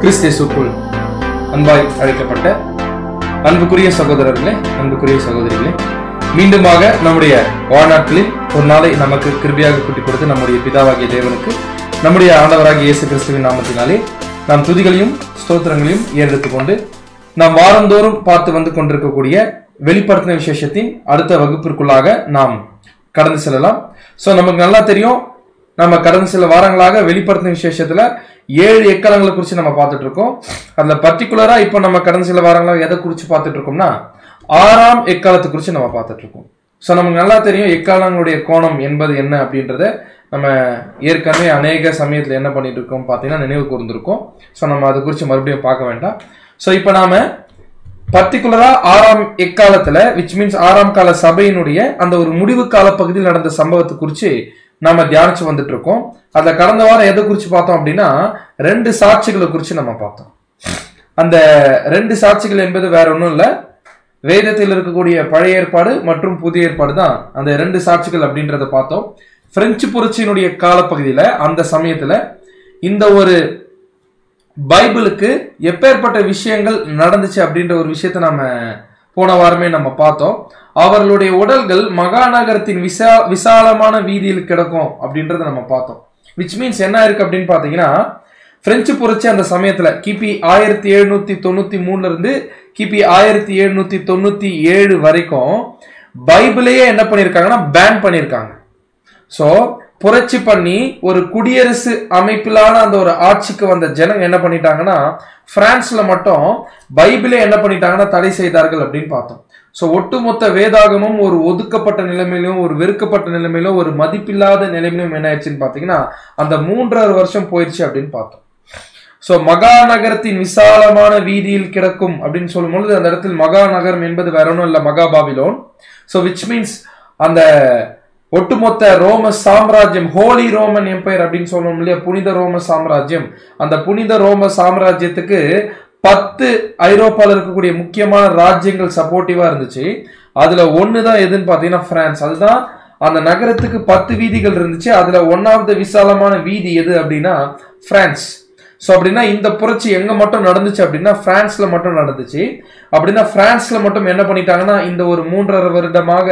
கிறிஸ்தேசுக்குள் அன்பாய் அழைக்கப்பட்ட அன்புக்குரிய சகோதரர்களே அன்புக்குரிய சகோதரிகளே மீண்டுமாக நம்முடைய வாழ்நாட்களில் ஒரு நாளை நமக்கு கிருபியாக கூட்டி கொடுத்து நம்முடைய பிதாவாகிய தேவனுக்கு நம்முடைய ஆண்டவராகிய இயேசு கிறிஸ்துவின் நாமத்தினாலே நாம் துதிகளையும் ஸ்தோத்திரங்களையும் ஏறெடுத்துக் கொண்டு நாம் வாரந்தோறும் பார்த்து வந்து கொண்டிருக்கக்கூடிய வெளிப்படுத்தின விசேஷத்தின் அடுத்த வகுப்பிற்குள்ளாக நாம் கடந்து செல்லலாம் ஸோ நமக்கு நல்லா தெரியும் நம்ம கடந்த சில வாரங்களாக வெளிப்படுத்தின விசேஷத்துல ஏழு எக்காலங்களை குறித்து நம்ம பார்த்துட்டு இருக்கோம் அதுல பர்டிகுலரா இப்போ நம்ம கடந்த சில வாரங்களாக எதை குறித்து பார்த்துட்டு இருக்கோம்னா ஆறாம் எக்காலத்தை குறித்து நம்ம பார்த்துட்டு இருக்கோம் ஸோ நமக்கு நல்லா தெரியும் எக்காலங்களுடைய கோணம் என்பது என்ன அப்படின்றத நம்ம ஏற்கனவே அநேக சமயத்தில் என்ன பண்ணிட்டு இருக்கோம் பார்த்தீங்கன்னா நினைவு கூர்ந்திருக்கோம் ஸோ நம்ம அதை குறித்து மறுபடியும் பார்க்க வேண்டாம் ஸோ இப்போ நாம பர்டிகுலரா ஆறாம் எக்காலத்துல விச் மீன்ஸ் ஆறாம் கால சபையினுடைய அந்த ஒரு முடிவு கால பகுதியில் நடந்த சம்பவத்தை குறித்து நாம தியானிச்சு வந்துட்டு இருக்கோம் அதுல கடந்த வாரம் எதை குறித்து பார்த்தோம் அப்படின்னா ரெண்டு சாட்சிகளை குறித்து நம்ம பார்த்தோம் அந்த ரெண்டு சாட்சிகள் என்பது வேற ஒன்றும் இல்லை வேதத்தில் இருக்கக்கூடிய பழைய ஏற்பாடு மற்றும் புதிய ஏற்பாடு தான் அந்த ரெண்டு சாட்சிகள் அப்படின்றத பார்த்தோம் பிரெஞ்சு புரட்சியினுடைய காலப்பகுதியில அந்த சமயத்துல இந்த ஒரு பைபிளுக்கு எப்பேற்பட்ட விஷயங்கள் நடந்துச்சு அப்படின்ற ஒரு விஷயத்த நம்ம போன வாரமே நம்ம பார்த்தோம் அவர்களுடைய உடல்கள் மகாநகரத்தின் விசா விசாலமான வீதியில் கிடக்கும் அப்படின்றத நம்ம பார்த்தோம் விச் மீன்ஸ் என்ன இருக்கு அப்படின்னு பார்த்தீங்கன்னா பிரெஞ்சு புரட்சி அந்த சமயத்துல கிபி ஆயிரத்தி எழுநூத்தி தொண்ணூத்தி மூணுல இருந்து கிபி ஆயிரத்தி எழுநூத்தி தொண்ணூத்தி ஏழு வரைக்கும் பைபிளையே என்ன பண்ணியிருக்காங்கன்னா பேன் பண்ணியிருக்காங்க ஸோ புரட்சி பண்ணி ஒரு குடியரசு அமைப்பிலான அந்த ஒரு ஆட்சிக்கு வந்த ஜனங்க என்ன பண்ணிட்டாங்கன்னா பிரான்ஸ்ல மட்டும் பைபிளே என்ன பண்ணிட்டாங்கன்னா தடை செய்தார்கள் அப்படின்னு பார்த்தோம் ஸோ ஒட்டுமொத்த வேதாகமும் ஒரு ஒதுக்கப்பட்ட நிலைமையிலும் ஒரு வெறுக்கப்பட்ட நிலைமையிலும் ஒரு மதிப்பில்லாத நிலைமையிலும் என்ன ஆயிடுச்சுன்னு பார்த்தீங்கன்னா அந்த மூன்றரை வருஷம் போயிடுச்சு அப்படின்னு பார்த்தோம் ஸோ மகாநகரத்தின் விசாலமான வீதியில் கிடக்கும் அப்படின்னு சொல்லும் பொழுது அந்த இடத்தில் மகாநகரம் என்பது வேற ஒன்றும் இல்லை மகாபாபிலோன் ஸோ விச் மீன்ஸ் அந்த ஒட்டுமொத்த ரோம சாம்ராஜ்யம் ஹோலி ரோமன் எம்பையர் அப்படின்னு சொல்லணும் இல்லையா புனித ரோம சாம்ராஜ்யம் அந்த புனித ரோம சாம்ராஜ்யத்துக்கு பத்து ஐரோப்பாவில் இருக்கக்கூடிய முக்கியமான ராஜ்யங்கள் சப்போர்ட்டிவா இருந்துச்சு அதுல ஒன்று தான் எதுன்னு பார்த்தீங்கன்னா பிரான்ஸ் அதுதான் அந்த நகரத்துக்கு பத்து வீதிகள் இருந்துச்சு அதுல ஒன்னாவது விசாலமான வீதி எது அப்படின்னா பிரான்ஸ் ஸோ அப்படின்னா இந்த புரட்சி எங்க மட்டும் நடந்துச்சு அப்படின்னா பிரான்ஸ்ல மட்டும் நடந்துச்சு அப்படின்னா பிரான்ஸ்ல மட்டும் என்ன பண்ணிட்டாங்கன்னா இந்த ஒரு மூன்றரை வருடமாக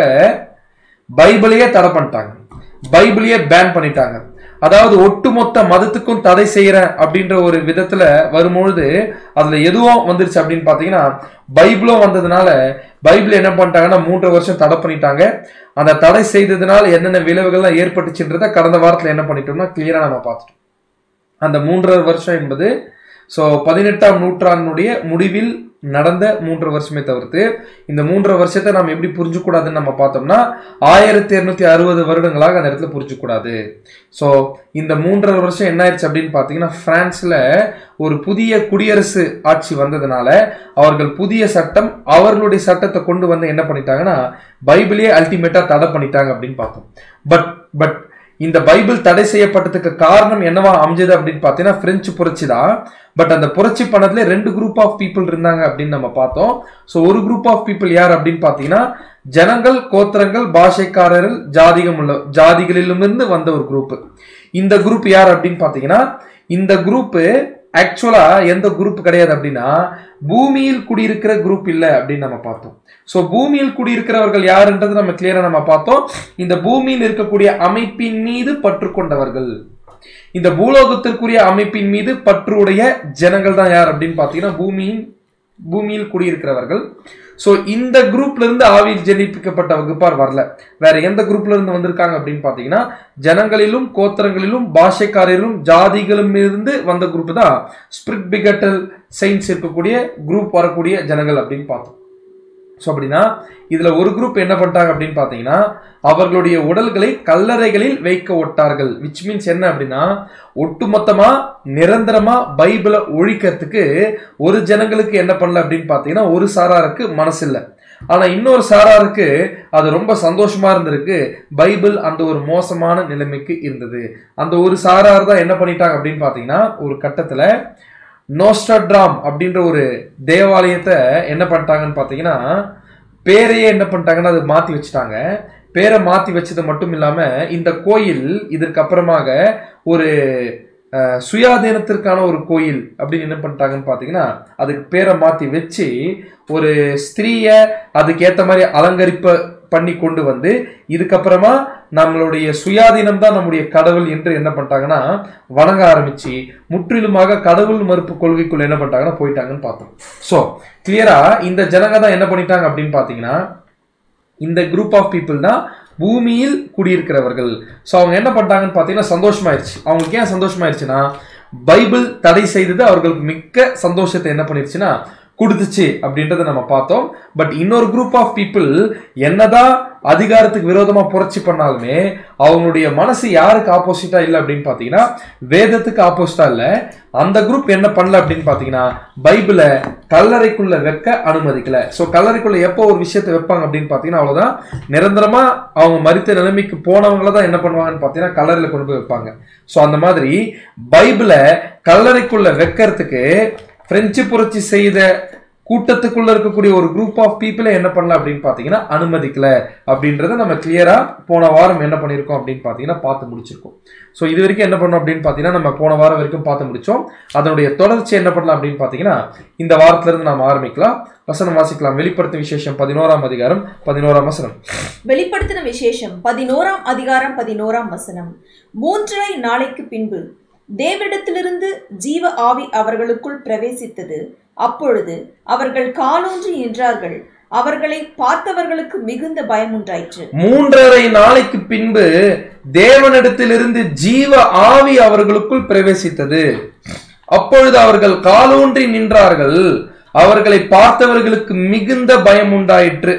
பைபிளையே தடை பண்ணிட்டாங்க பைபிளையே பேன் பண்ணிட்டாங்க அதாவது ஒட்டுமொத்த மதத்துக்கும் தடை செய்யறேன் அப்படின்ற ஒரு விதத்துல வரும்பொழுது அதுல எதுவும் வந்துருச்சு அப்படின்னு பாத்தீங்கன்னா பைபிளும் வந்ததுனால பைபிள் என்ன பண்ணிட்டாங்கன்னா மூன்று வருஷம் தடை பண்ணிட்டாங்க அந்த தடை செய்ததுனால என்னென்ன விளைவுகள்லாம் ஏற்பட்டுச்சுன்றத கடந்த வாரத்துல என்ன பண்ணிட்டோம்னா கிளியரா நம்ம பார்த்துட்டோம் அந்த மூன்றரை வருஷம் என்பது ஸோ பதினெட்டாம் நூற்றாண்டினுடைய முடிவில் நடந்த மூன்று வருஷமே தவிர்த்து இந்த மூன்று வருஷத்தை நம்ம எப்படி புரிஞ்சுக்கூடாதுன்னு நம்ம பார்த்தோம்னா ஆயிரத்தி இருநூத்தி அறுபது வருடங்களாக அந்த இடத்துல புரிஞ்சுக்கூடாது ஸோ இந்த மூன்றரை வருஷம் என்ன ஆயிடுச்சு அப்படின்னு பார்த்தீங்கன்னா பிரான்ஸ்ல ஒரு புதிய குடியரசு ஆட்சி வந்ததுனால அவர்கள் புதிய சட்டம் அவர்களுடைய சட்டத்தை கொண்டு வந்து என்ன பண்ணிட்டாங்கன்னா பைபிளையே அல்டிமேட்டா தடை பண்ணிட்டாங்க அப்படின்னு பார்த்தோம் பட் பட் இந்த பைபிள் தடை செய்யப்பட்டதுக்கு காரணம் என்னவா அமைஞ்சது அப்படின்னு பார்த்தீங்கன்னா பிரெஞ்சு புரட்சி தான் பட் அந்த புரட்சி பண்ணதுல ரெண்டு குரூப் ஆஃப் பீப்புள் இருந்தாங்க அப்படின்னு நம்ம பார்த்தோம் ஸோ ஒரு குரூப் ஆஃப் பீப்புள் யார் அப்படின்னு பார்த்தீங்கன்னா ஜனங்கள் கோத்திரங்கள் பாஷைக்காரர்கள் ஜாதிகம் உள்ள ஜாதிகளிலுமிருந்து வந்த ஒரு குரூப் இந்த குரூப் யார் அப்படின்னு பார்த்தீங்கன்னா இந்த குரூப் ஆக்சுவலா எந்த குரூப் கிடையாது அப்படின்னா பூமியில் குடியிருக்கிற குரூப் இல்லை அப்படின்னு நம்ம பார்த்தோம் ஸோ பூமியில் குடியிருக்கிறவர்கள் யாருன்றது நம்ம கிளியரா நம்ம பார்த்தோம் இந்த பூமியில் இருக்கக்கூடிய அமைப்பின் மீது பற்று கொண்டவர்கள் இந்த பூலோகத்திற்குரிய அமைப்பின் மீது பற்றுடைய ஜனங்கள் தான் யார் அப்படின்னு பார்த்தீங்கன்னா பூமியின் பூமியில் குடியிருக்கிறவர்கள் ஸோ இந்த குரூப்ல இருந்து ஆவியில் ஜெனிப்பிக்கப்பட்ட வகுப்பார் வரல வேற எந்த குரூப்ல இருந்து வந்திருக்காங்க அப்படின்னு பார்த்தீங்கன்னா ஜனங்களிலும் கோத்திரங்களிலும் பாஷைக்காரரிலும் ஜாதிகளும் இருந்து வந்த குரூப் தான் ஸ்பிரிட் பிகட்டல் சயின்ஸ் இருக்கக்கூடிய குரூப் வரக்கூடிய ஜனங்கள் அப்படின்னு பார்த்தோம் ஸோ அப்படின்னா இதுல ஒரு குரூப் என்ன பண்ணிட்டாங்க அப்படின்னு பார்த்தீங்கன்னா அவர்களுடைய உடல்களை கல்லறைகளில் வைக்க ஒட்டார்கள் விச் மீன்ஸ் என்ன அப்படின்னா ஒட்டுமொத்தமா நிரந்தரமா பைபிளை ஒழிக்கிறதுக்கு ஒரு ஜனங்களுக்கு என்ன பண்ணல அப்படின்னு பார்த்தீங்கன்னா ஒரு சாராருக்கு மனசு இல்லை ஆனா இன்னொரு சாராருக்கு அது ரொம்ப சந்தோஷமா இருந்திருக்கு பைபிள் அந்த ஒரு மோசமான நிலைமைக்கு இருந்தது அந்த ஒரு சாரார் தான் என்ன பண்ணிட்டாங்க அப்படின்னு பார்த்தீங்கன்னா ஒரு கட்டத்துல நோஸ்டட்ராம் அப்படின்ற ஒரு தேவாலயத்தை என்ன பண்ணிட்டாங்கன்னு பார்த்தீங்கன்னா பேரையே என்ன பண்ணிட்டாங்கன்னா அது மாற்றி வச்சுட்டாங்க பேரை மாற்றி வச்சது மட்டும் இல்லாமல் இந்த கோயில் இதற்கு அப்புறமாக ஒரு அஹ், சுயாதீனத்திற்கான ஒரு கோயில் அப்படின்னு என்ன பண்ணிட்டாங்கன்னு பார்த்தீங்கன்னா அதுக்கு பேரை மாற்றி வச்சு ஒரு ஸ்திரீயை அதுக்கு ஏற்ற மாதிரி அலங்கரிப்ப பண்ணி கொண்டு வந்து இதுக்கப்புறமா நம்மளுடைய சுயாதீனம் தான் நம்முடைய கடவுள் என்று என்ன பண்ணிட்டாங்கன்னா வணங்க ஆரம்பிச்சு முற்றிலுமாக கடவுள் மறுப்பு கொள்கைக்குள்ள என்ன பண்ணிட்டாங்கன்னா போயிட்டாங்கன்னு பார்த்தோம் ஸோ கிளியரா இந்த ஜனங்க தான் என்ன பண்ணிட்டாங்க அப்படின்னு பார்த்தீங்கன்னா இந்த குரூப் ஆஃப் பீப்புள் தான் பூமியில் குடியிருக்கிறவர்கள் ஸோ அவங்க என்ன பண்ணிட்டாங்கன்னு பார்த்தீங்கன்னா சந்தோஷமாயிருச்சு அவங்களுக்கு ஏன் சந்தோஷமாயிருச்சுன்னா பைபிள் தடை செய்தது அவர்களுக்கு மிக்க சந்தோஷத்தை என்ன பண்ணிருச்சுன்னா கொடுத்துச்சு அப்படின்றத நம்ம பார்த்தோம் பட் இன்னொரு குரூப் ஆஃப் பீப்புள் என்னதான் அதிகாரத்துக்கு விரோதமா புரட்சி பண்ணாலுமே அவங்களுடைய மனசு யாருக்கு ஆப்போசிட்டா இல்லை அப்படின்னு பார்த்தீங்கன்னா வேதத்துக்கு ஆப்போசிட்டா இல்லை அந்த குரூப் என்ன பண்ணல அப்படின்னு பார்த்தீங்கன்னா பைபிளை கல்லறைக்குள்ள வைக்க அனுமதிக்கல ஸோ கல்லறைக்குள்ள எப்போ ஒரு விஷயத்தை வைப்பாங்க அப்படின்னு பார்த்தீங்கன்னா அவ்வளோதான் நிரந்தரமா அவங்க மரித்த நிலைமைக்கு போனவங்கள தான் என்ன பண்ணுவாங்கன்னு பார்த்தீங்கன்னா கல்லறையில் கொண்டு போய் வைப்பாங்க ஸோ அந்த மாதிரி பைபிளை கல்லறைக்குள்ள வைக்கிறதுக்கு பிரெஞ்சு புரட்சி செய்த கூட்டத்துக்குள்ள இருக்கக்கூடிய ஒரு குரூப் ஆஃப் பீப்புளை என்ன பண்ணல அப்படின்னு பார்த்தீங்கன்னா அனுமதிக்கல அப்படின்றத நம்ம கிளியரா போன வாரம் என்ன பண்ணியிருக்கோம் அப்படின்னு பார்த்தீங்கன்னா பார்த்து முடிச்சிருக்கோம் ஸோ இது வரைக்கும் என்ன பண்ணோம் அப்படின்னு பார்த்தீங்கன்னா நம்ம போன வாரம் வரைக்கும் பார்த்து முடிச்சோம் அதனுடைய தொடர்ச்சி என்ன பண்ணலாம் அப்படின்னு பார்த்தீங்கன்னா இந்த வாரத்துல இருந்து நாம் ஆரம்பிக்கலாம் வசனம் வாசிக்கலாம் வெளிப்படுத்தும் விசேஷம் பதினோராம் அதிகாரம் பதினோராம் வசனம் வெளிப்படுத்தின விசேஷம் பதினோராம் அதிகாரம் பதினோராம் வசனம் மூன்றரை நாளைக்கு பின்பு தேவனிடத்திலிருந்து ஜீவ ஆவி அவர்களுக்குள் பிரவேசித்தது அப்பொழுது அவர்கள் காலூன்றி நின்றார்கள் அவர்களை பார்த்தவர்களுக்கு மிகுந்த பயம் உண்டாயிற்று மூன்றரை நாளைக்கு பின்பு தேவனிடத்திலிருந்து ஜீவ ஆவி அவர்களுக்குள் பிரவேசித்தது அப்பொழுது அவர்கள் காலூன்றி நின்றார்கள் அவர்களை பார்த்தவர்களுக்கு மிகுந்த பயம் உண்டாயிற்று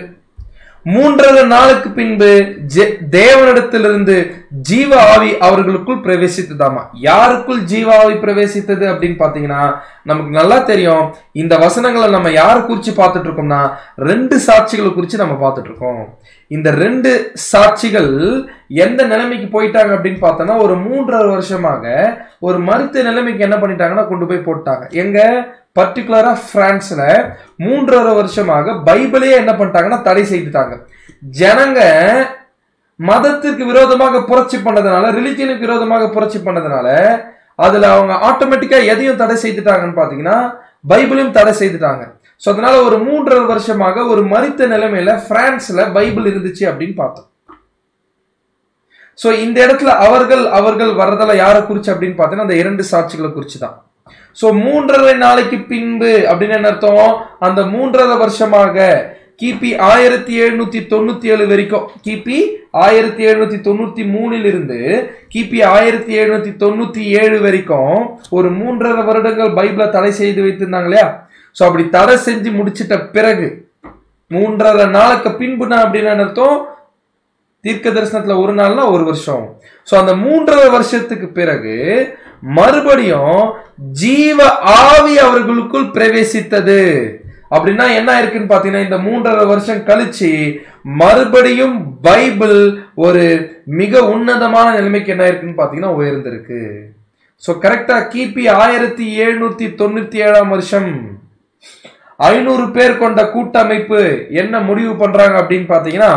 மூன்றரை நாளுக்கு பின்பு ஜெ- தேவனிடத்திலிருந்து ஜீவ ஆவி அவர்களுக்குள் பிரவேசித்ததாமா யாருக்குள் ஜீவ ஆவி பிரவேசித்தது அப்படின்னு பாத்தீங்கன்னா நமக்கு நல்லா தெரியும் இந்த வசனங்களை நம்ம யாரை குறிச்சு பார்த்துட்டு இருக்கோம்னா ரெண்டு சாட்சிகளை குறிச்சு நம்ம பார்த்துட்டு இருக்கோம் இந்த ரெண்டு சாட்சிகள் எந்த நிலைமைக்கு போயிட்டாங்க அப்படின்னு பார்த்தோம்னா ஒரு மூன்றரை வருஷமாக ஒரு மருத்துவ நிலைமைக்கு என்ன பண்ணிட்டாங்கன்னா கொண்டு போய் போட்டாங்க எங்க பர்டிகுலரா பிரான்ஸ்ல மூன்றரை வருஷமாக பைபிளே என்ன பண்ணிட்டாங்கன்னா தடை செய்துட்டாங்க ஜனங்க மதத்திற்கு விரோதமாக புரட்சி பண்ணதுனால ரிலிஜியனுக்கு விரோதமாக புரட்சி பண்ணதுனால அதுல அவங்க ஆட்டோமேட்டிக்கா எதையும் தடை செய்துட்டாங்கன்னு பாத்தீங்கன்னா பைபிளையும் தடை செய்துட்டாங்க ஸோ அதனால ஒரு மூன்றரை வருஷமாக ஒரு மரித்த நிலைமையில பிரான்ஸ்ல பைபிள் இருந்துச்சு அப்படின்னு பார்த்தோம் ஸோ இந்த இடத்துல அவர்கள் அவர்கள் வர்றதெல்லாம் யாரை குறிச்சு அப்படின்னு பார்த்தீங்கன்னா அந்த இரண்டு சாட்சிகளை குறிச்சு தான் ஸோ மூன்றரை நாளைக்கு பின்பு அப்படின்னு என்ன அர்த்தம் அந்த மூன்றரை வருஷமாக கிபி ஆயிரத்தி எழுநூத்தி தொண்ணூத்தி ஏழு வரைக்கும் கிபி ஆயிரத்தி எழுநூத்தி தொண்ணூத்தி மூணில் இருந்து கிபி ஆயிரத்தி எழுநூத்தி தொண்ணூத்தி ஏழு வரைக்கும் ஒரு மூன்றரை வருடங்கள் பைபிளை தடை செய்து வைத்திருந்தாங்க இல்லையா ஸோ அப்படி தடை செஞ்சு முடிச்சிட்ட பிறகு மூன்றரை நாளுக்கு பின்புனா அப்படின்னு என்ன அர்த்தம் தீர்க்க தரிசனத்துல ஒரு நாள்னா ஒரு வருஷம் சோ அந்த மூன்றரை வருஷத்துக்கு பிறகு மறுபடியும் ஜீவ ஆவி அவர்களுக்குள் பிரவேசித்தது அப்படின்னா என்ன இருக்குன்னு பாத்தீங்கன்னா இந்த மூன்றரை வருஷம் கழிச்சு மறுபடியும் பைபிள் ஒரு மிக உன்னதமான நிலைமைக்கு என்ன இருக்குன்னு பாத்தீங்கன்னா உயர்ந்திருக்கு ஸோ கரெக்டா கிபி ஆயிரத்தி எழுநூத்தி தொண்ணூத்தி ஏழாம் வருஷம் ஐநூறு பேர் கொண்ட கூட்டமைப்பு என்ன முடிவு பண்றாங்க அப்படின்னு பாத்தீங்கன்னா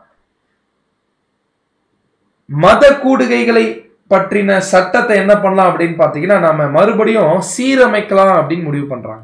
மத கூடுகைகளை பற்றின சட்டத்தை என்ன பண்ணலாம் அப்படின்னு பாத்தீங்கன்னா நாம மறுபடியும் சீரமைக்கலாம் அப்படின்னு முடிவு பண்றாங்க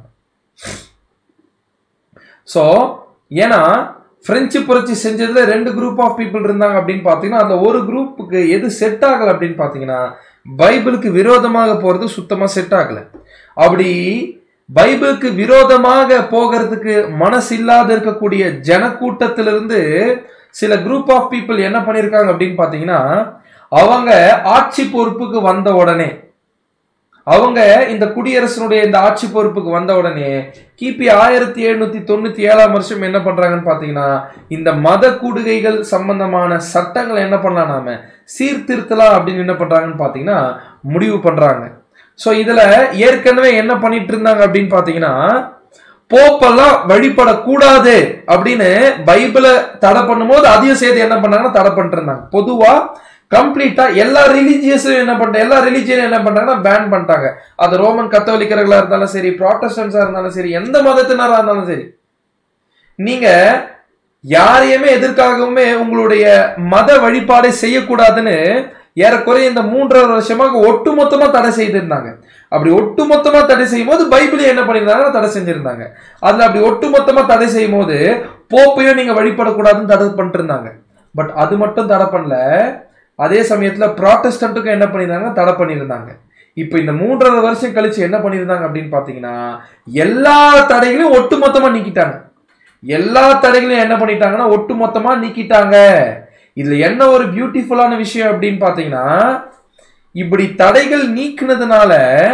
சோ ஏன்னா பிரெஞ்சு புரட்சி செஞ்சதுல ரெண்டு குரூப் ஆஃப் பீப்புள் இருந்தாங்க அப்படின்னு பாத்தீங்கன்னா அந்த ஒரு குரூப்புக்கு எது செட் ஆகல அப்படின்னு பாத்தீங்கன்னா பைபிளுக்கு விரோதமாக போறது சுத்தமா செட் ஆகல அப்படி பைபிளுக்கு விரோதமாக போகிறதுக்கு மனசு இல்லாத இருக்கக்கூடிய ஜனக்கூட்டத்திலிருந்து சில குரூப் ஆஃப் பீப்புள் என்ன பண்ணிருக்காங்க அப்படின்னு பாத்தீங்கன்னா அவங்க ஆட்சி பொறுப்புக்கு வந்த உடனே அவங்க இந்த குடியரசனுடைய இந்த ஆட்சி பொறுப்புக்கு வந்த உடனே கிபி ஆயிரத்தி எழுநூத்தி தொண்ணூத்தி ஏழாம் வருஷம் என்ன பண்றாங்கன்னு பாத்தீங்கன்னா இந்த மத கூடுகைகள் சம்பந்தமான சட்டங்களை என்ன பண்ணலாம் நாம சீர்திருத்தலாம் அப்படின்னு என்ன பண்றாங்கன்னு பாத்தீங்கன்னா முடிவு பண்றாங்க சோ இதுல ஏற்கனவே என்ன பண்ணிட்டு இருந்தாங்க அப்படின்னு பாத்தீங்கன்னா போப்பெல்லாம் வழிபடக்கூடாது அப்படின்னு பைபிளை தடை பண்ணும்போது அதையும் சேர்த்து என்ன பண்ணாங்கன்னா தடை பண்ணிட்டு இருந்தாங்க பொதுவா கம்ப்ளீட்டா எல்லா ரிலீஜியஸும் என்ன பண்ற எல்லா ரிலீஜியனும் என்ன பண்றாங்கன்னா பேன் பண்ணிட்டாங்க அது ரோமன் கத்தோலிக்கர்களா இருந்தாலும் சரி ப்ராட்டஸ்டன்ஸா இருந்தாலும் சரி எந்த மதத்தினரா இருந்தாலும் சரி நீங்க யாரையுமே எதற்காகவுமே உங்களுடைய மத வழிபாடை செய்யக்கூடாதுன்னு ஏறக்குறைய இந்த மூன்றரை வருஷமாக ஒட்டுமொத்தமா தடை செய்திருந்தாங்க அப்படி ஒட்டுமொத்தமா தடை செய்யும் போது பைபிளை என்ன பண்ணியிருந்தாங்க தடை செஞ்சிருந்தாங்க அதுல அப்படி ஒட்டுமொத்தமா தடை செய்யும் போது போப்பையும் நீங்க வழிபடக்கூடாதுன்னு தடை பண்ணிட்டு இருந்தாங்க பட் அது மட்டும் தடை பண்ணல அதே சமயத்துல ப்ராட்டஸ்டன்ட்டுக்கும் என்ன பண்ணியிருந்தாங்க தடை பண்ணியிருந்தாங்க இப்போ இந்த மூன்றரை வருஷம் கழிச்சு என்ன பண்ணியிருந்தாங்க அப்படின்னு பார்த்தீங்கன்னா எல்லா தடைகளையும் ஒட்டுமொத்தமா நீக்கிட்டாங்க எல்லா தடைகளையும் என்ன பண்ணிட்டாங்கன்னா ஒட்டுமொத்தமா நீக்கிட்டாங்க இதுல என்ன ஒரு பியூட்டிஃபுல்லான விஷயம் அப்படின்னு பார்த்தீங்கன்னா இப்படி தடைகள் நீக்கினதுனால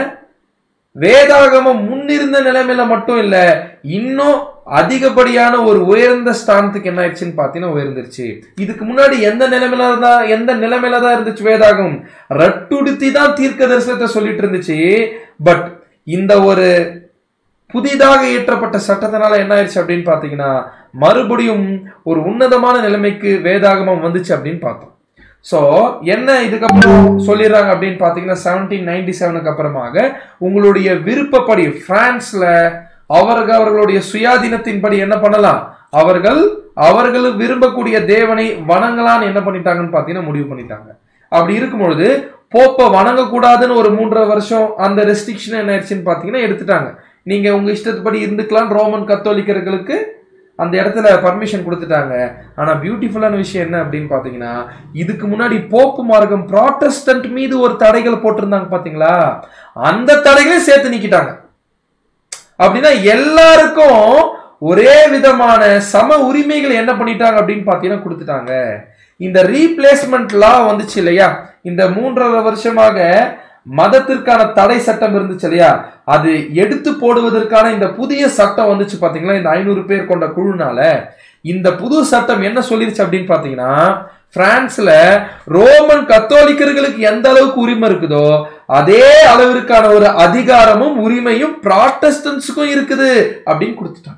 வேதாகமம் முன்னிருந்த நிலைமையில மட்டும் இல்ல இன்னும் அதிகப்படியான ஒரு உயர்ந்த ஸ்தானத்துக்கு என்ன ஆயிடுச்சுன்னு பார்த்தீங்கன்னா உயர்ந்துருச்சு இதுக்கு முன்னாடி எந்த நிலைமையில தான் எந்த நிலைமையில தான் இருந்துச்சு வேதாகம் ரட்டுடுத்தி தான் தீர்க்க தரிசனத்தை சொல்லிட்டு இருந்துச்சு பட் இந்த ஒரு புதிதாக இயற்றப்பட்ட சட்டத்தினால என்ன ஆயிடுச்சு அப்படின்னு பார்த்தீங்கன்னா மறுபடியும் ஒரு உன்னதமான நிலைமைக்கு வேதாகமம் வந்துச்சு அப்படின்னு பார்த்தோம் ஸோ என்ன இதுக்கப்புறம் சொல்லிடுறாங்க அப்படின்னு பார்த்தீங்கன்னா செவன்டீன் நைன்டி செவனுக்கு அப்புறமாக உங்களுடைய விருப்பப்படி பிரான்ஸ்ல அவர்கள் அவர்களுடைய சுயாதீனத்தின்படி என்ன பண்ணலாம் அவர்கள் அவர்கள் விரும்பக்கூடிய தேவனை வணங்கலான்னு என்ன பண்ணிட்டாங்கன்னு பார்த்தீங்கன்னா முடிவு பண்ணிட்டாங்க அப்படி இருக்கும்பொழுது போப்பை வணங்கக்கூடாதுன்னு ஒரு மூன்றரை வருஷம் அந்த ரெஸ்ட்ரிக்ஷன் என்ன ஆயிடுச்சுன்னு பார்த்தீங்கன்னா எடுத்துட்டாங்க நீங்க உங்க இஷ்டத்துப்படி இருந்துக்கலாம் ரோமன் கத்தோலிக்கர்களுக்கு அந்த இடத்துல பர்மிஷன் கொடுத்துட்டாங்க ஆனா பியூட்டிஃபுல்லான விஷயம் என்ன அப்படின்னு பாத்தீங்கன்னா இதுக்கு முன்னாடி போப்பு மார்க்கம் ப்ராட்டஸ்டன்ட் மீது ஒரு தடைகள் போட்டிருந்தாங்க பாத்தீங்களா அந்த தடைகளையும் சேர்த்து நீக்கிட்டாங்க அப்படின்னா எல்லாருக்கும் ஒரே விதமான சம உரிமைகள் என்ன பண்ணிட்டாங்க அப்படின்னு பாத்தீங்கன்னா கொடுத்துட்டாங்க இந்த ரீப்ளேஸ்மெண்ட் லா வந்துச்சு இல்லையா இந்த மூன்றரை வருஷமாக மதத்திற்கான தடை சட்டம் இருந்துச்சு இல்லையா அது எடுத்து போடுவதற்கான இந்த புதிய சட்டம் வந்துச்சு பாத்தீங்களா இந்த ஐநூறு பேர் கொண்ட குழுனால இந்த புது சட்டம் என்ன சொல்லிருச்சு அப்படின்னு பாத்தீங்கன்னா பிரான்ஸ்ல ரோமன் கத்தோலிக்கர்களுக்கு எந்த அளவுக்கு உரிமை இருக்குதோ அதே அளவிற்கான ஒரு அதிகாரமும் உரிமையும் ப்ராட்டஸ்டன்ஸுக்கும் இருக்குது அப்படின்னு கொடுத்துட்டாங்க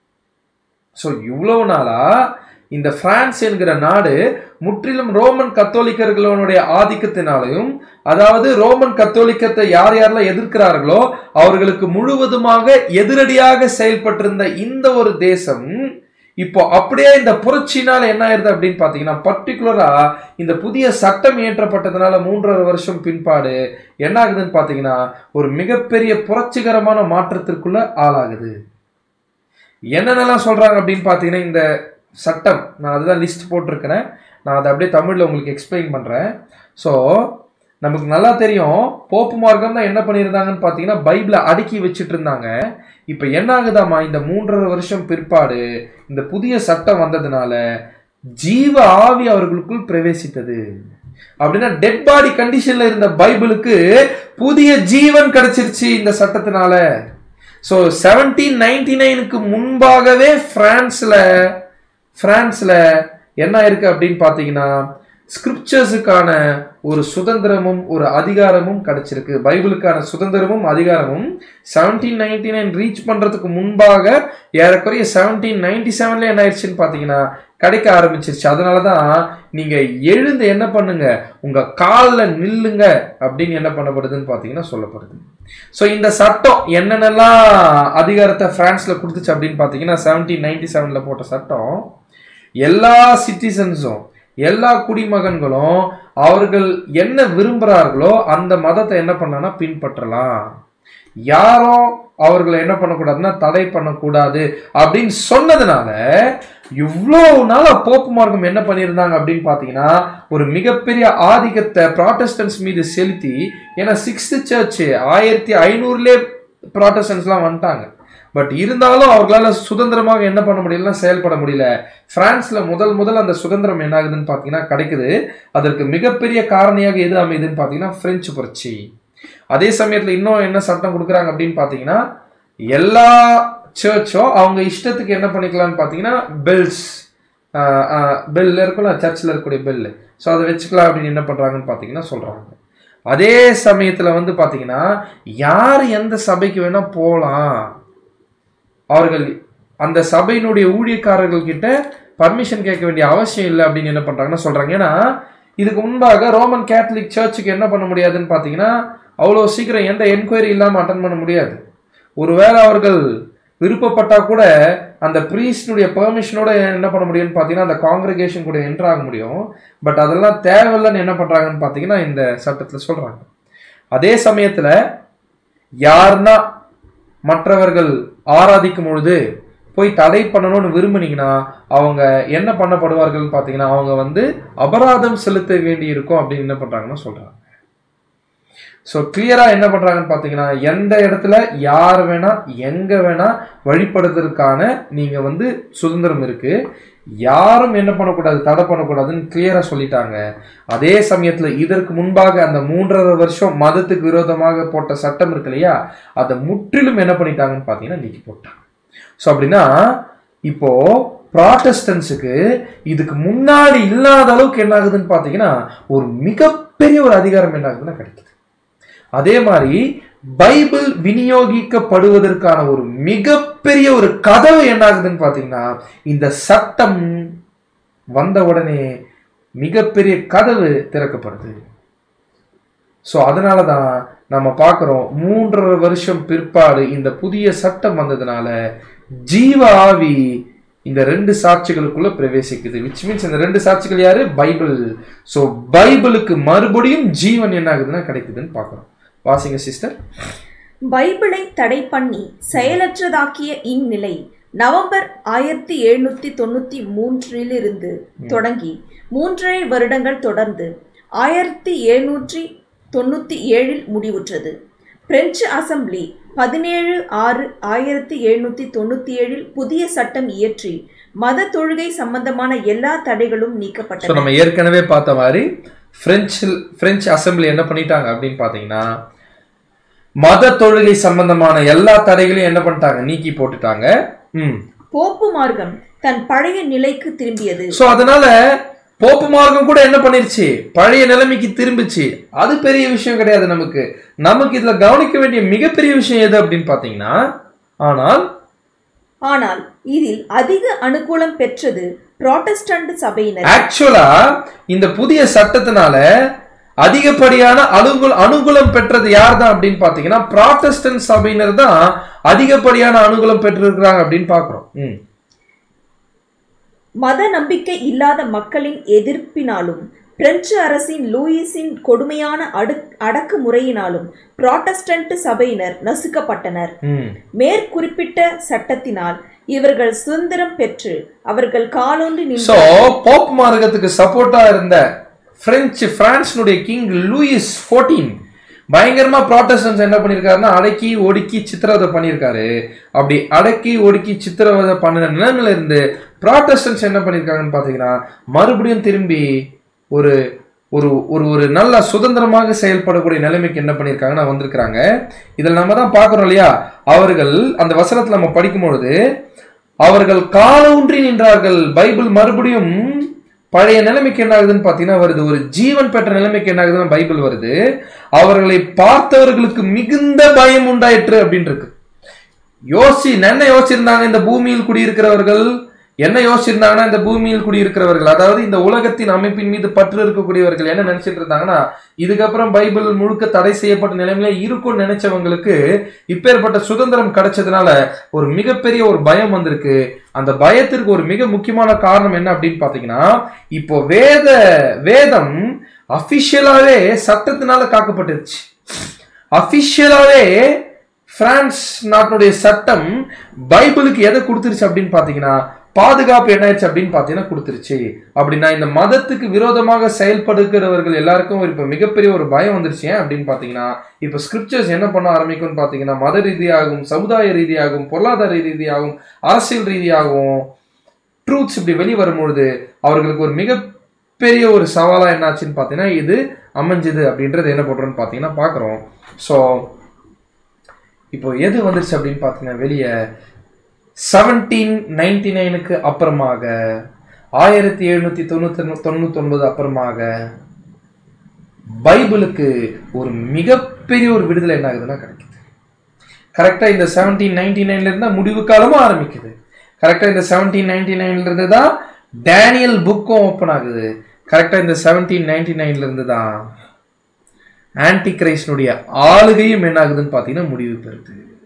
ஸோ இவ்வளவு நாளா இந்த பிரான்ஸ் என்கிற நாடு முற்றிலும் ரோமன் கத்தோலிக்கர்களுடைய ஆதிக்கத்தினாலையும் அதாவது ரோமன் கத்தோலிக்கத்தை யார் யாரெல்லாம் எதிர்க்கிறார்களோ அவர்களுக்கு முழுவதுமாக எதிரடியாக செயல்பட்டிருந்த இந்த ஒரு தேசம் இப்போ அப்படியே இந்த புரட்சினால என்ன ஆயிருது அப்படின்னு பாத்தீங்கன்னா பர்டிகுலரா இந்த புதிய சட்டம் இயற்றப்பட்டதுனால மூன்றரை வருஷம் பின்பாடு என்ன ஆகுதுன்னு பாத்தீங்கன்னா ஒரு மிகப்பெரிய புரட்சிகரமான மாற்றத்திற்குள்ள ஆளாகுது என்னென்னலாம் சொல்றாங்க அப்படின்னு பாத்தீங்கன்னா இந்த சட்டம் நான் அதுதான் லிஸ்ட் போட்டிருக்கிறேன் நான் அதை அப்படியே தமிழில் உங்களுக்கு எக்ஸ்பிளைன் பண்ணுறேன் ஸோ நமக்கு நல்லா தெரியும் போப்பு மார்க்கம் தான் என்ன பண்ணியிருந்தாங்கன்னு பார்த்தீங்கன்னா பைபிளை அடுக்கி வச்சுட்டு இருந்தாங்க இப்போ என்ன ஆகுதாமா இந்த மூன்றரை வருஷம் பிற்பாடு இந்த புதிய சட்டம் வந்ததுனால ஜீவ ஆவி அவர்களுக்குள் பிரவேசித்தது அப்படின்னா டெட் பாடி கண்டிஷன்ல இருந்த பைபிளுக்கு புதிய ஜீவன் கிடைச்சிருச்சு இந்த சட்டத்தினால ஸோ செவன்டீன் நைன்டி நைனுக்கு முன்பாகவே பிரான்ஸ்ல பிரான்ஸ்ல என்ன இருக்கு அப்படின்னு பார்த்தீங்கன்னா ஸ்கிரிப்சர்ஸுக்கான ஒரு சுதந்திரமும் ஒரு அதிகாரமும் கிடைச்சிருக்கு பைபிளுக்கான சுதந்திரமும் அதிகாரமும் செவன்டீன் நைன்டி நைன் ரீச் பண்றதுக்கு முன்பாக ஏறக்குறைய செவன்டீன் நைன்டி செவன்ல என்ன ஆயிடுச்சுன்னு பார்த்தீங்கன்னா கிடைக்க ஆரம்பிச்சிருச்சு அதனால தான் நீங்க எழுந்து என்ன பண்ணுங்க உங்க காலில் நில்லுங்க அப்படின்னு என்ன பண்ணப்படுதுன்னு பார்த்தீங்கன்னா சொல்லப்படுது ஸோ இந்த சட்டம் என்னென்னலாம் அதிகாரத்தை பிரான்ஸ்ல கொடுத்துச்சு அப்படின்னு பார்த்தீங்கன்னா செவன்டீன் நைன்டி செவன்ல போட்ட சட்டம் எல்லா சிட்டிசன்ஸும் எல்லா குடிமகன்களும் அவர்கள் என்ன விரும்புகிறார்களோ அந்த மதத்தை என்ன பண்ணனா பின்பற்றலாம் யாரும் அவர்களை என்ன பண்ணக்கூடாதுன்னா தடை பண்ணக்கூடாது அப்படின்னு சொன்னதுனால இவ்வளோ நாளா போப்பு மார்க்கம் என்ன பண்ணியிருந்தாங்க அப்படின்னு பார்த்தீங்கன்னா ஒரு மிகப்பெரிய ஆதிக்கத்தை ப்ராட்டஸ்டன்ஸ் மீது செலுத்தி ஏன்னா சிக்ஸ்த் சர்ச் ஆயிரத்தி ஐநூறுலேயே ப்ராட்டஸ்டன்ஸ்லாம் வந்துட்டாங்க பட் இருந்தாலும் அவர்களால் சுதந்திரமாக என்ன பண்ண முடியலன்னா செயல்பட முடியல பிரான்ஸ்ல முதல் முதல் அந்த சுதந்திரம் என்ன ஆகுதுன்னு பார்த்தீங்கன்னா கிடைக்குது அதற்கு மிகப்பெரிய காரணியாக எது அமையுதுன்னு பார்த்தீங்கன்னா பிரெஞ்சு புரட்சி அதே சமயத்தில் இன்னும் என்ன சட்டம் கொடுக்குறாங்க அப்படின்னு பார்த்தீங்கன்னா எல்லா சர்ச்சும் அவங்க இஷ்டத்துக்கு என்ன பண்ணிக்கலாம்னு பார்த்தீங்கன்னா பெல்ஸ் பெல் இருக்கும்ல சர்ச்சில் இருக்கக்கூடிய பெல் ஸோ அதை வச்சுக்கலாம் அப்படின்னு என்ன பண்ணுறாங்கன்னு பார்த்தீங்கன்னா சொல்கிறாங்க அதே சமயத்தில் வந்து பார்த்தீங்கன்னா யார் எந்த சபைக்கு வேணால் போகலாம் அவர்கள் அந்த சபையினுடைய ஊழியக்காரர்கள் கிட்ட பர்மிஷன் கேட்க வேண்டிய அவசியம் இல்லை அப்படின்னு என்ன பண்றாங்கன்னா சொல்றாங்க ஏன்னா இதுக்கு முன்பாக ரோமன் கேத்தலிக் சர்ச்சுக்கு என்ன பண்ண முடியாதுன்னு பார்த்தீங்கன்னா அவ்வளோ சீக்கிரம் எந்த என்கொயரி இல்லாமல் அட்டன் பண்ண முடியாது ஒருவேளை அவர்கள் விருப்பப்பட்டா கூட அந்த ப்ரீஸ்டுடைய பெர்மிஷனோட என்ன பண்ண முடியும்னு பார்த்தீங்கன்னா அந்த காங்கிரிகேஷன் கூட என்டர் ஆக முடியும் பட் அதெல்லாம் தேவையில்லைன்னு என்ன பண்றாங்கன்னு பார்த்தீங்கன்னா இந்த சட்டத்தில் சொல்றாங்க அதே சமயத்துல யாருன்னா மற்றவர்கள் ஆராதிக்கும் பொழுது போய் தடை பண்ணணும்னு விரும்புனீங்கன்னா அவங்க என்ன பண்ணப்படுவார்கள் பார்த்தீங்கன்னா அவங்க வந்து அபராதம் செலுத்த வேண்டி இருக்கும் அப்படின்னு என்ன பண்றாங்கன்னா சொல்றாங்க ஸோ கிளியரா என்ன பண்றாங்கன்னு பார்த்தீங்கன்னா எந்த இடத்துல யார் வேணா எங்க வேணா வழிபடுறதுக்கான நீங்க வந்து சுதந்திரம் இருக்கு யாரும் என்ன பண்ணக்கூடாது தடை பண்ணக்கூடாதுன்னு கிளியரா சொல்லிட்டாங்க அதே சமயத்துல இதற்கு முன்பாக அந்த மூன்றரை வருஷம் மதத்துக்கு விரோதமாக போட்ட சட்டம் இருக்கு இல்லையா அதை முற்றிலும் என்ன பண்ணிட்டாங்கன்னு பார்த்தீங்கன்னா நீக்கி போட்டாங்க ஸோ அப்படின்னா இப்போ ப்ராட்டஸ்டன்ஸுக்கு இதுக்கு முன்னாடி இல்லாத அளவுக்கு என்ன ஆகுதுன்னு பார்த்தீங்கன்னா ஒரு மிகப்பெரிய ஒரு அதிகாரம் என்ன ஆகுதுன்னா கிடைக்குது அதே மாதிரி பைபிள் விநியோகிக்கப்படுவதற்கான ஒரு மிகப்பெரிய ஒரு கதவு என்ன ஆகுதுன்னு பார்த்தீங்கன்னா இந்த சட்டம் வந்த உடனே மிகப்பெரிய கதவு திறக்கப்படுது ஸோ அதனால தான் நம்ம பார்க்குறோம் மூன்றரை வருஷம் பிற்பாடு இந்த புதிய சட்டம் வந்ததுனால ஜீவ ஆவி இந்த ரெண்டு சாட்சிகளுக்குள்ள பிரவேசிக்குது விச் மீன்ஸ் இந்த ரெண்டு சாட்சிகள் யாரு பைபிள் ஸோ பைபிளுக்கு மறுபடியும் ஜீவன் என்ன ஆகுதுன்னா கிடைக்குதுன்னு பார்க்குறோம் வாசிங்க சிஸ்டர் பைபிளை தடை பண்ணி செயலற்றதாக்கிய இந்நிலை நவம்பர் ஆயிரத்தி எழுநூத்தி தொண்ணூத்தி மூன்றிலிருந்து தொடங்கி மூன்றரை வருடங்கள் தொடர்ந்து ஆயிரத்தி எழுநூற்றி தொண்ணூத்தி ஏழில் முடிவுற்றது பிரெஞ்சு அசெம்பிளி பதினேழு ஆறு ஆயிரத்தி எழுநூத்தி தொண்ணூத்தி ஏழில் புதிய சட்டம் இயற்றி மத தொழுகை சம்பந்தமான எல்லா தடைகளும் ஸோ நீக்கப்பட்டன நம்ம ஏற்கனவே பார்த்த மாதிரி பிரெஞ்சு பிரெஞ்சு அசெம்பிளி என்ன பண்ணிட்டாங்க அப்படின்னு பார்த்தீங்கன்னா மத தொழுகை சம்பந்தமான எல்லா தடைகளையும் என்ன பண்ணிட்டாங்க நீக்கி போட்டுட்டாங்க ம் போப்பு மார்க்கம் தன் பழைய நிலைக்கு திரும்பியது ஸோ அதனால போப்பு மார்க்கம் கூட என்ன பண்ணிருச்சு பழைய நிலைமைக்கு திரும்பிச்சு அது பெரிய விஷயம் கிடையாது நமக்கு நமக்கு இதுல கவனிக்க வேண்டிய மிகப்பெரிய விஷயம் எது அப்படின்னு பார்த்தீங்கன்னா ஆனால் ஆனால் இதில் அதிக அனுகூலம் பெற்றது புராட்டஸ்டன்ட் சபையினர் ஆக்சுவலா இந்த புதிய சட்டத்தினால அதிகப்படியான அனுகூல அனுகூலம் பெற்றது யார் தான் அப்படின்னு பாத்தீங்கன்னா ப்ராட்டஸ்டன்ட் சபையினர் தான் அதிகப்படியான அனுகூலம் பெற்றிருக்கிறாங்க அப்படின்னு பாக்குறோம் ம். மத நம்பிக்கை இல்லாத மக்களின் எதிர்ப்பினாலும் பிரெஞ்சு அரசின் லூயிஸின் கொடுமையான அடு அடக்குமுறையினாலும் புராட்டஸ்டன்ட் சபையினர் நசுக்கப்பட்டனர் ம். மேற்குறிப்பிட்ட சட்டத்தினால் இவர்கள் சுதந்திரம் பெற்று அவர்கள் காலொன்றி சோ நின்று போப் மார்க்கத்துக்கு சப்போர்ட்டா இருந்த பிரெஞ்சு பிரான்ஸ்னுடைய கிங் லூயிஸ் 14 பயங்கரமா ப்ராட்டஸ்டன்ஸ் என்ன பண்ணியிருக்காருன்னா அடக்கி ஒடுக்கி சித்திரவதை பண்ணியிருக்காரு அப்படி அடக்கி ஒடுக்கி சித்திரவதை பண்ணின நிலைமையில இருந்து ப்ராட்டஸ்டன்ஸ் என்ன பண்ணியிருக்காங்கன்னு பார்த்தீங்கன்னா மறுபடியும் திரும்பி ஒரு ஒரு ஒரு ஒரு நல்ல சுதந்திரமாக செயல்படக்கூடிய நிலைமைக்கு என்ன பண்ணியிருக்காங்கன்னா வந்திருக்கிறாங்க இதில் நம்ம தான் பார்க்குறோம் இல்லையா அவர்கள் அந்த வசனத்தில் நம்ம படிக்கும் பொழுது அவர்கள் காலூன்றி நின்றார்கள் பைபிள் மறுபடியும் பழைய நிலைமைக்கு என்ன ஆகுதுன்னு பார்த்தீங்கன்னா வருது ஒரு ஜீவன் பெற்ற நிலைமைக்கு என்ன ஆகுதுன்னா பைபிள் வருது அவர்களை பார்த்தவர்களுக்கு மிகுந்த பயம் உண்டாயிற்று அப்படின்னு இருக்கு யோசி என்ன யோசிச்சிருந்தாங்க இந்த பூமியில் குடியிருக்கிறவர்கள் என்ன யோசிச்சிருந்தாங்கன்னா இந்த பூமியில் குடியிருக்கிறவர்கள் அதாவது இந்த உலகத்தின் அமைப்பின் மீது பற்று இருக்கக்கூடியவர்கள் என்ன நினைச்சிட்டு இருந்தாங்கன்னா இதுக்கப்புறம் பைபிள் முழுக்க தடை செய்யப்பட்ட நிலைமையில இருக்கும்னு நினைச்சவங்களுக்கு இப்பேற்பட்ட சுதந்திரம் கிடைச்சதுனால ஒரு மிகப்பெரிய ஒரு பயம் வந்திருக்கு அந்த பயத்திற்கு ஒரு மிக முக்கியமான காரணம் என்ன அப்படின்னு பாத்தீங்கன்னா இப்போ வேத வேதம் அபிஷியலாவே சட்டத்தினால காக்கப்பட்டுருச்சு அபிஷியலாவே பிரான்ஸ் நாட்டுடைய சட்டம் பைபிளுக்கு எதை கொடுத்துருச்சு அப்படின்னு பாத்தீங்கன்னா பாதுகாப்பு என்ன ஆயிடுச்சு அப்படின்னு பாத்தீங்கன்னா கொடுத்துருச்சு அப்படின்னா இந்த மதத்துக்கு விரோதமாக செயல்படுகிறவர்கள் எல்லாருக்கும் இப்ப மிகப்பெரிய ஒரு பயம் வந்துருச்சு ஏன் அப்படின்னு பாத்தீங்கன்னா இப்ப ஸ்கிரிப்சர்ஸ் என்ன பண்ண ஆரம்பிக்கும்னு பாத்தீங்கன்னா மத ரீதியாகவும் சமுதாய ரீதியாகவும் பொருளாதார ரீதியாகவும் அரசியல் ரீதியாகவும் ட்ரூத்ஸ் இப்படி வெளியே வரும்பொழுது அவர்களுக்கு ஒரு மிகப்பெரிய ஒரு சவாலா என்னாச்சுன்னு பார்த்தீங்கன்னா இது அமைஞ்சுது அப்படின்றது என்ன பண்றோம்னு பார்த்தீங்கன்னா பார்க்குறோம் ஸோ இப்போ எது வந்துருச்சு அப்படின்னு பார்த்தீங்கன்னா வெளியே செவன்டீன் நைன்டி நைனுக்கு அப்புறமாக ஆயிரத்தி எழுநூத்தி தொண்ணூத்தி தொண்ணூத்தி ஒன்பது அப்புறமாக பைபிளுக்கு ஒரு மிகப்பெரிய ஒரு விடுதலை என்ன ஆகுதுன்னா கிடைக்குது கரெக்டா இந்த செவன்டீன் நைன்டி நைன்ல இருந்தா முடிவு காலமும் ஆரம்பிக்குது கரெக்டா இந்த செவன்டீன் நைன்டி நைன்ல இருந்து தான் டேனியல் புக்கும் ஓப்பன் ஆகுது கரெக்டா இந்த செவன்டீன் நைன்டி நைன்ல இருந்து தான் ஆன்டி கிரைஸ்டனுடைய ஆளுகையும் என்ன ஆகுதுன்னு பார்த்தீங்கன்னா முடிவு பெறுது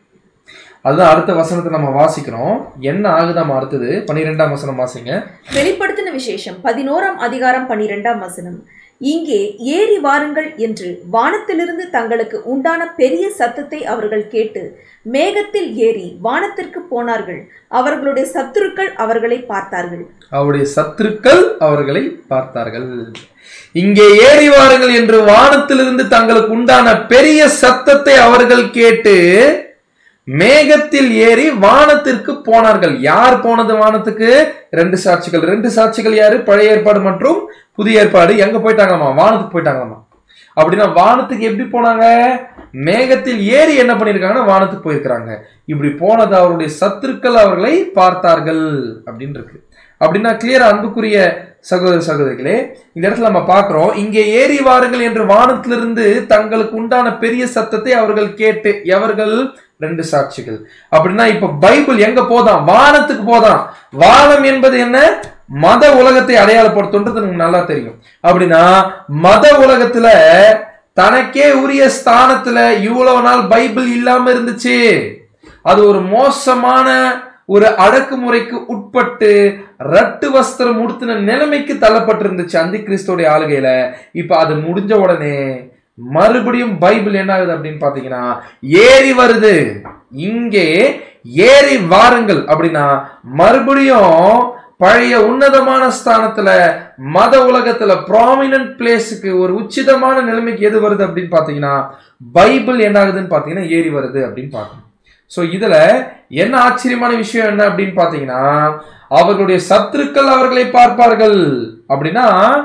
அதுதான் அடுத்த வசனத்தை நம்ம வாசிக்கிறோம் என்ன ஆகுதாம் அடுத்தது பன்னிரெண்டாம் வசனம் வாசிங்க வெளிப்படுத்தின விசேஷம் பதினோராம் அதிகாரம் பனிரெண்டாம் வசனம் இங்கே ஏறி வாருங்கள் என்று வானத்திலிருந்து தங்களுக்கு உண்டான பெரிய சத்தத்தை அவர்கள் கேட்டு மேகத்தில் ஏறி வானத்திற்கு போனார்கள் அவர்களுடைய சத்துருக்கள் அவர்களை பார்த்தார்கள் அவருடைய சத்துருக்கள் அவர்களை பார்த்தார்கள் இங்கே ஏறி வாருங்கள் என்று வானத்திலிருந்து தங்களுக்கு உண்டான பெரிய சத்தத்தை அவர்கள் கேட்டு மேகத்தில் ஏறி வானத்திற்கு போனார்கள் யார் போனது வானத்துக்கு ரெண்டு சாட்சிகள் ரெண்டு சாட்சிகள் யாரு பழைய ஏற்பாடு மற்றும் புதிய ஏற்பாடு எங்க போயிட்டாங்களாமா வானத்துக்கு போயிட்டாங்களாமா அப்படின்னா வானத்துக்கு எப்படி போனாங்க மேகத்தில் ஏறி என்ன பண்ணிருக்காங்கன்னா வானத்துக்கு போயிருக்கிறாங்க இப்படி போனது அவருடைய சத்துருக்கள் அவர்களை பார்த்தார்கள் அப்படின்னு இருக்கு அப்படின்னா கிளியரா அன்புக்குரிய சகோதர சகோதரிகளே இந்த இடத்துல நம்ம பார்க்கிறோம் இங்கே ஏறி வாருங்கள் என்று வானத்திலிருந்து தங்களுக்கு உண்டான பெரிய சத்தத்தை அவர்கள் கேட்டு எவர்கள் ரெண்டு சாட்சிகள் அப்படின்னா இப்ப பைபிள் எங்க போதாம் வானத்துக்கு போதாம் வானம் என்பது என்ன மத உலகத்தை அடையாளப்படுத்துன்றது நமக்கு நல்லா தெரியும் அப்படின்னா மத உலகத்துல தனக்கே உரிய ஸ்தானத்துல இவ்வளவு நாள் பைபிள் இல்லாம இருந்துச்சு அது ஒரு மோசமான ஒரு அடக்குமுறைக்கு உட்பட்டு ரட்டு வஸ்திரம் உடுத்தின நிலைமைக்கு தள்ளப்பட்டிருந்துச்சு அந்தி கிறிஸ்தோடைய ஆளுகையில இப்ப அது முடிஞ்ச உடனே மறுபடியும் பைபிள் என்ன ஆகுது அப்படின்னு பாத்தீங்கன்னா ஏறி வருது இங்கே ஏறி வாருங்கள் அப்படின்னா மறுபடியும் பழைய உன்னதமான ஸ்தானத்துல மத உலகத்துல ப்ராமினன்ட் பிளேஸுக்கு ஒரு உச்சிதமான நிலைமைக்கு எது வருது அப்படின்னு பாத்தீங்கன்னா பைபிள் என்ன ஆகுதுன்னு பாத்தீங்கன்னா ஏறி வருது அப்படின்னு பார்க்கணும் ஸோ இதுல என்ன ஆச்சரியமான விஷயம் என்ன அப்படின்னு பாத்தீங்கன்னா அவர்களுடைய சத்துருக்கள் அவர்களை பார்ப்பார்கள் அப்படின்னா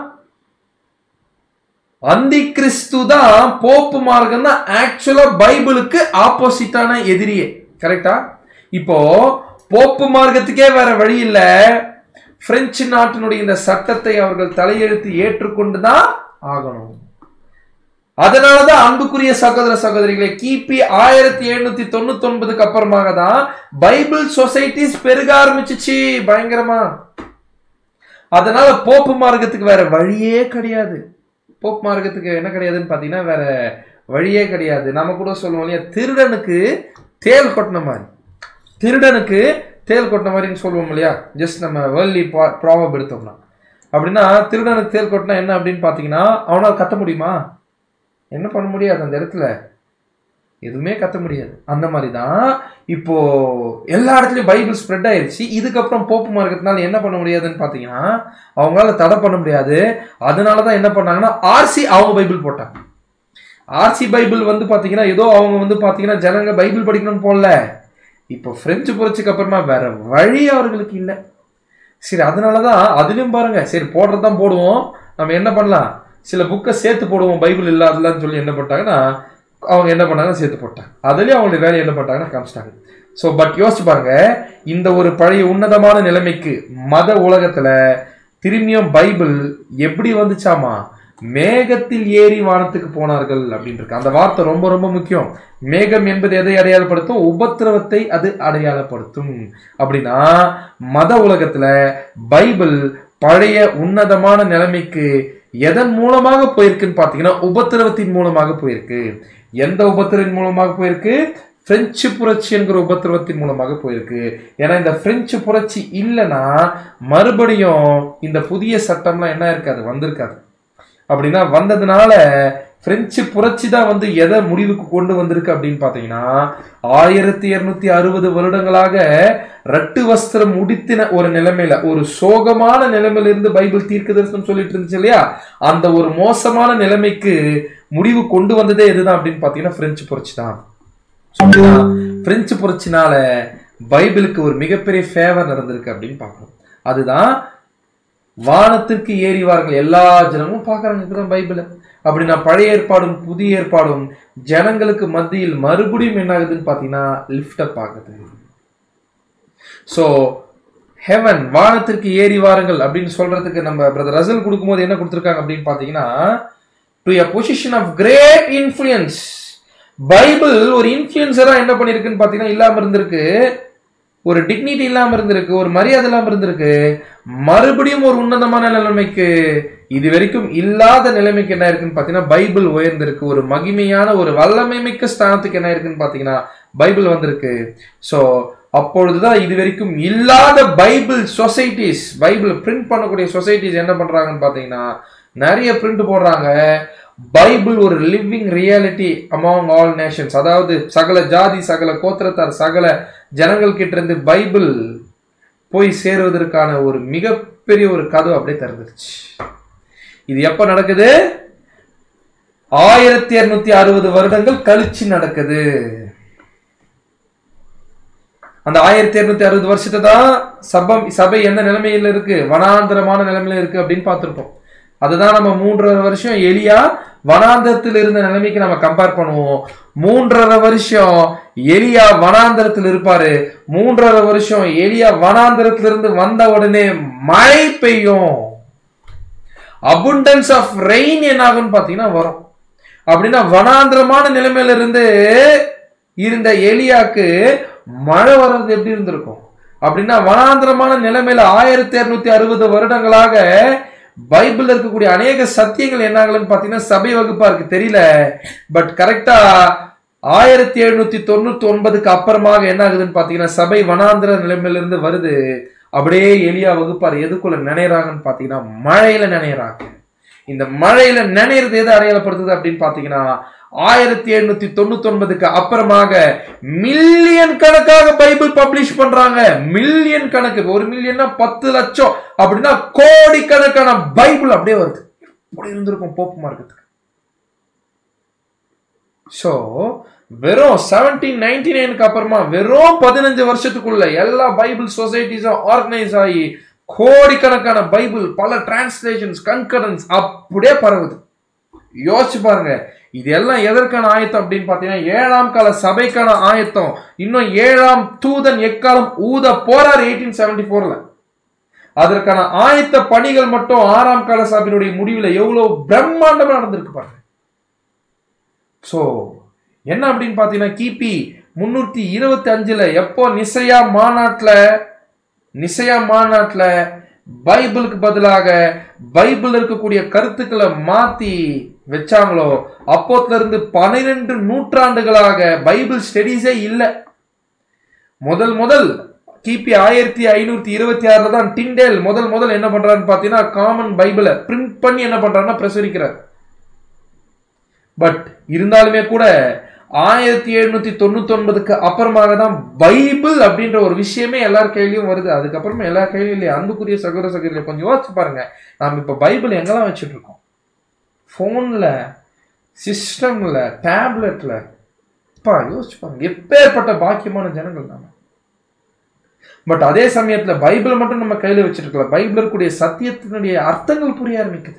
அந்தி கிறிஸ்து தான் போப்பு மார்க்கம் தான் ஆக்சுவலா பைபிளுக்கு ஆப்போசிட்டான எதிரியே கரெக்டா இப்போ போப்பு மார்க்கத்துக்கே வேற வழி இல்ல பிரெஞ்சு நாட்டினுடைய இந்த சட்டத்தை அவர்கள் தலையெழுத்து ஏற்றுக்கொண்டு தான் ஆகணும் அதனாலதான் அன்புக்குரிய சகோதர சகோதரிகளே கிபி ஆயிரத்தி எழுநூத்தி தொண்ணூத்தி ஒன்பதுக்கு அப்புறமாக தான் பைபிள் சொசைட்டிஸ் பெருக ஆரம்பிச்சுச்சு பயங்கரமா அதனால போப்பு மார்க்கத்துக்கு வேற வழியே கிடையாது போப் மார்க்கத்துக்கு என்ன கிடையாதுன்னு பார்த்தீங்கன்னா வேற வழியே கிடையாது நம்ம கூட சொல்லுவோம் இல்லையா திருடனுக்கு தேல் கொட்டின மாதிரி திருடனுக்கு தேல் கொட்டின மாதிரின்னு சொல்லுவோம் இல்லையா ஜஸ்ட் நம்ம வேர்லி ப்ராபம் எடுத்தோம்னா அப்படின்னா திருடனுக்கு தேல் கொட்டினா என்ன அப்படின்னு பார்த்தீங்கன்னா அவனால் கத்த முடியுமா என்ன பண்ண முடியாது அந்த இடத்துல எதுவுமே கத்த முடியாது அந்த மாதிரி தான் இப்போ எல்லா இடத்துலயும் பைபிள் ஸ்ப்ரெட் ஆயிருச்சு இதுக்கப்புறம் போப்பு மார்க்கத்தினால என்ன பண்ண முடியாதுன்னு பார்த்தீங்கன்னா அவங்களால தடை பண்ண முடியாது அதனால தான் என்ன பண்ணாங்கன்னா ஆர்சி அவங்க பைபிள் போட்டாங்க ஆர்சி பைபிள் வந்து பார்த்தீங்கன்னா ஏதோ அவங்க வந்து பார்த்தீங்கன்னா ஜனங்க பைபிள் படிக்கணும்னு போடல இப்போ பிரெஞ்சு புரட்சிக்கு அப்புறமா வேற வழி அவர்களுக்கு இல்லை சரி அதனால தான் அதுலயும் பாருங்க சரி போடுறது தான் போடுவோம் நம்ம என்ன பண்ணலாம் சில புக்கை சேர்த்து போடுவோம் பைபிள் இல்லாதலான்னு சொல்லி என்ன பண்ணிட்டாங்கன்னா அவங்க என்ன பண்ணாங்க சேர்த்து போட்டாங்க அதுலயும் அவங்களுடைய வேலையை என்ன பண்ணிட்டாங்கன்னா காமிச்சிட்டாங்க ஸோ பட் யோசிச்சு பாருங்க இந்த ஒரு பழைய உன்னதமான நிலைமைக்கு மத உலகத்துல திரும்பியும் பைபிள் எப்படி வந்துச்சாமா மேகத்தில் ஏறி வானத்துக்கு போனார்கள் அப்படின்னு இருக்கு அந்த வார்த்தை ரொம்ப ரொம்ப முக்கியம் மேகம் என்பது எதை அடையாளப்படுத்தும் உபத்திரவத்தை அது அடையாளப்படுத்தும் அப்படின்னா மத உலகத்துல பைபிள் பழைய உன்னதமான நிலைமைக்கு எதன் மூலமாக போயிருக்குன்னு பார்த்தீங்கன்னா உபத்திரவத்தின் மூலமாக போயிருக்கு எந்த உபத்திரவின் மூலமாக போயிருக்கு பிரெஞ்சு புரட்சி என்கிற உபத்திரவத்தின் மூலமாக போயிருக்கு ஏன்னா இந்த பிரெஞ்சு புரட்சி இல்லைன்னா மறுபடியும் இந்த புதிய சட்டம்லாம் என்ன இருக்காது வந்திருக்காது அப்படின்னா வந்ததுனால பிரெஞ்சு புரட்சி தான் வந்து எதை முடிவுக்கு கொண்டு வந்திருக்கு அப்படின்னு பார்த்தீங்கன்னா ஆயிரத்தி இருநூத்தி அறுபது வருடங்களாக ரட்டு வஸ்திரம் உடித்தின ஒரு நிலைமையில ஒரு சோகமான நிலைமையில இருந்து பைபிள் தீர்க்க தரிசனம் சொல்லிட்டு இருந்துச்சு இல்லையா அந்த ஒரு மோசமான நிலைமைக்கு முடிவு கொண்டு வந்ததே எதுதான் அப்படின்னு பார்த்தீங்கன்னா பிரெஞ்சு புரட்சி தான் சொல்லிதான் பிரெஞ்சு புரட்சினால பைபிளுக்கு ஒரு மிகப்பெரிய ஃபேவர் நடந்திருக்கு அப்படின்னு பார்க்கணும் அதுதான் வானத்திற்கு ஏறிவார்கள் எல்லா ஜனமும் பார்க்கறாங்க இப்பதான் பைபிளை அப்படின்னா பழைய ஏற்பாடும் புதிய ஏற்பாடும் ஜனங்களுக்கு மத்தியில் மறுபடியும் என்ன ஆகுதுன்னு பார்த்தீங்கன்னா லிஃப்ட் அப் ஆகுது ஸோ ஹெவன் வானத்திற்கு ஏறி வாருங்கள் அப்படின்னு சொல்றதுக்கு நம்ம பிரதர் ரசல் கொடுக்கும்போது என்ன கொடுத்துருக்காங்க அப்படின்னு பார்த்தீங்கன்னா to a position of great influence Bible ஒரு இன்ஃப்ளூயன்சரா என்ன பண்ணிருக்குன்னு பார்த்தீங்கன்னா இல்லாம இருந்திருக்கு ஒரு டிக்னிட்டி இல்லாம இருந்திருக்கு ஒரு மரியாதை இல்லாம இருந்திருக்கு மறுபடியும் ஒரு உன்னதமான நிலைமைக்கு இது வரைக்கும் இல்லாத நிலைமைக்கு என்ன இருக்குன்னு பாத்தீங்கன்னா பைபிள் உயர்ந்திருக்கு ஒரு மகிமையான ஒரு வல்லமை மிக்க ஸ்தானத்துக்கு என்ன இருக்குன்னு பாத்தீங்கன்னா பைபிள் வந்திருக்கு சோ அப்பொழுதுதான் இது வரைக்கும் இல்லாத பைபிள் சொசைட்டிஸ் பைபிள் பிரிண்ட் பண்ணக்கூடிய சொசைட்டிஸ் என்ன பண்றாங்கன்னு பாத்தீங்கன்னா நிறைய பிரிண்ட் போடுறாங்க பைபிள் ஒரு living reality among all nations அதாவது சகல ஜாதி சகல கோத்திரத்தார் சகல ஜனங்கள் கிட்ட இருந்து பைபிள் போய் சேருவதற்கான ஒரு மிகப்பெரிய ஒரு கதவு அப்படியே திறந்துருச்சு இது எப்ப நடக்குது ஆயிரத்தி இருநூத்தி அறுபது வருடங்கள் கழிச்சு நடக்குது அந்த ஆயிரத்தி இருநூத்தி அறுபது வருஷத்தை தான் சபம் சபை எந்த நிலைமையில இருக்கு வனாந்தரமான நிலைமையில இருக்கு அப்படின்னு பார்த்திருப்போம் அதுதான் நம்ம மூன்றரை வருஷம் எலியா வனாந்தரத்தில் இருந்த நிலைமைக்கு நம்ம கம்பேர் பண்ணுவோம் மூன்றரை வருஷம் எலியா வனாந்தரத்தில் இருப்பாரு மூன்றரை வருஷம் எலியா வனாந்தரத்திலிருந்து வந்த உடனே மழை பெய்யும் அபுண்டன்ஸ் ஆஃப் ரெயின் என்ன ஆகும்னு பாத்தீங்கன்னா வரும் அப்படின்னா வனாந்திரமான நிலைமையில இருந்து இருந்த எலியாக்கு மழை வர்றது எப்படி இருந்திருக்கும் அப்படின்னா வனாந்திரமான நிலைமையில ஆயிரத்தி இருநூத்தி அறுபது வருடங்களாக பைபிள்ல இருக்கக்கூடிய அநேக சத்தியங்கள் என்ன ஆகலன்னு பாத்தீங்கன்னா சபை வகுப்பா இருக்கு தெரியல பட் கரெக்டா ஆயிரத்தி எழுநூத்தி தொண்ணூத்தி ஒன்பதுக்கு அப்புறமாக என்ன ஆகுதுன்னு பாத்தீங்கன்னா சபை வனாந்திர நிலைமையில இருந்து வருது அப்படியே எலியா வகுப்பார் எதுக்குள்ள நினைறாங்கன்னு பாத்தீங்கன்னா மழையில நினைறாங்க இந்த மழையில நினைறது எது அடையாளப்படுத்துது அப்படின்னு பாத்தீங்கன்னா ஆயிரத்தி எழுநூத்தி தொண்ணூத்தி ஒன்பதுக்கு அப்புறமாக மில்லியன் கணக்காக பைபிள் பப்ளிஷ் பண்றாங்க மில்லியன் கணக்கு ஒரு மில்லியன்னா பத்து லட்சம் அப்படின்னா கோடி கணக்கான பைபிள் அப்படியே வருது எப்படி இருந்திருக்கும் போப்பு மார்க்கத்துக்கு ஸோ வெறும் செவன்டீன் நைன்டி நைனுக்கு அப்புறமா வெறும் பதினஞ்சு வருஷத்துக்குள்ள எல்லா பைபிள் சொசைட்டிஸும் ஆர்கனைஸ் ஆகி கோடிக்கணக்கான பைபிள் பல டிரான்ஸ்லேஷன்ஸ் கன்கரன்ஸ் அப்படியே பரவுது யோசிச்சு பாருங்க இது எல்லாம் எதற்கான ஆயத்தம் அப்படின்னு பார்த்தீங்கன்னா ஏழாம் கால சபைக்கான ஆயத்தம் இன்னும் ஏழாம் தூதன் எக்காலம் ஊத போறார் எயிட்டீன் செவன்டி ஃபோர்ல அதற்கான ஆயத்த பணிகள் மட்டும் ஆறாம் கால சபையினுடைய முடிவில் எவ்வளவு பிரம்மாண்டமா நடந்திருக்கு பாருங்க ஸோ என்ன அப்படின்னு பார்த்தீங்கன்னா கிபி முன்னூத்தி இருபத்தி அஞ்சுல எப்போ நிசையா மாநாட்டில் நிசையா மாநாட்டில் பைபிளுக்கு பதிலாக பைபிள் இருக்கக்கூடிய கருத்துக்களை மாத்தி வச்சாங்களோ அப்போத்துல இருந்து பனிரெண்டு நூற்றாண்டுகளாக பைபிள் ஸ்டடீஸே இல்லை முதல் முதல் கிபி ஆயிரத்தி ஐநூத்தி இருபத்தி ஆறுல தான் டிண்டேல் முதல் முதல் என்ன பண்றாருன்னு பாத்தீங்கன்னா காமன் பைபிளை பிரிண்ட் பண்ணி என்ன பண்றாருன்னா பிரசுரிக்கிறார் பட் இருந்தாலுமே கூட ஆயிரத்தி எழுநூத்தி தொண்ணூத்தி ஒன்பதுக்கு அப்புறமாக தான் பைபிள் அப்படின்ற ஒரு விஷயமே எல்லார் கையிலயும் வருது அதுக்கப்புறமா எல்லார் கையிலும் இல்லையா அன்புக்குரிய சகோதர சகோதரி கொஞ்சம் யோசிச்சு பாருங்க நாம் இப்ப பைபிள் எங்கெல்லாம் வச்சுட்டு இருக்கோம் ஃபோன்ல சிஸ்டம்ல டேப்லெட்ல பா யோசிச்சு பாருங்க எப்பேற்பட்ட பாக்கியமான ஜனங்கள் நாம பட் அதே சமயத்துல பைபிள் மட்டும் நம்ம கையில வச்சிருக்கல பைபிள் இருக்கக்கூடிய சத்தியத்தினுடைய அர்த்தங்கள் புரிய ஆரம்பிக்குது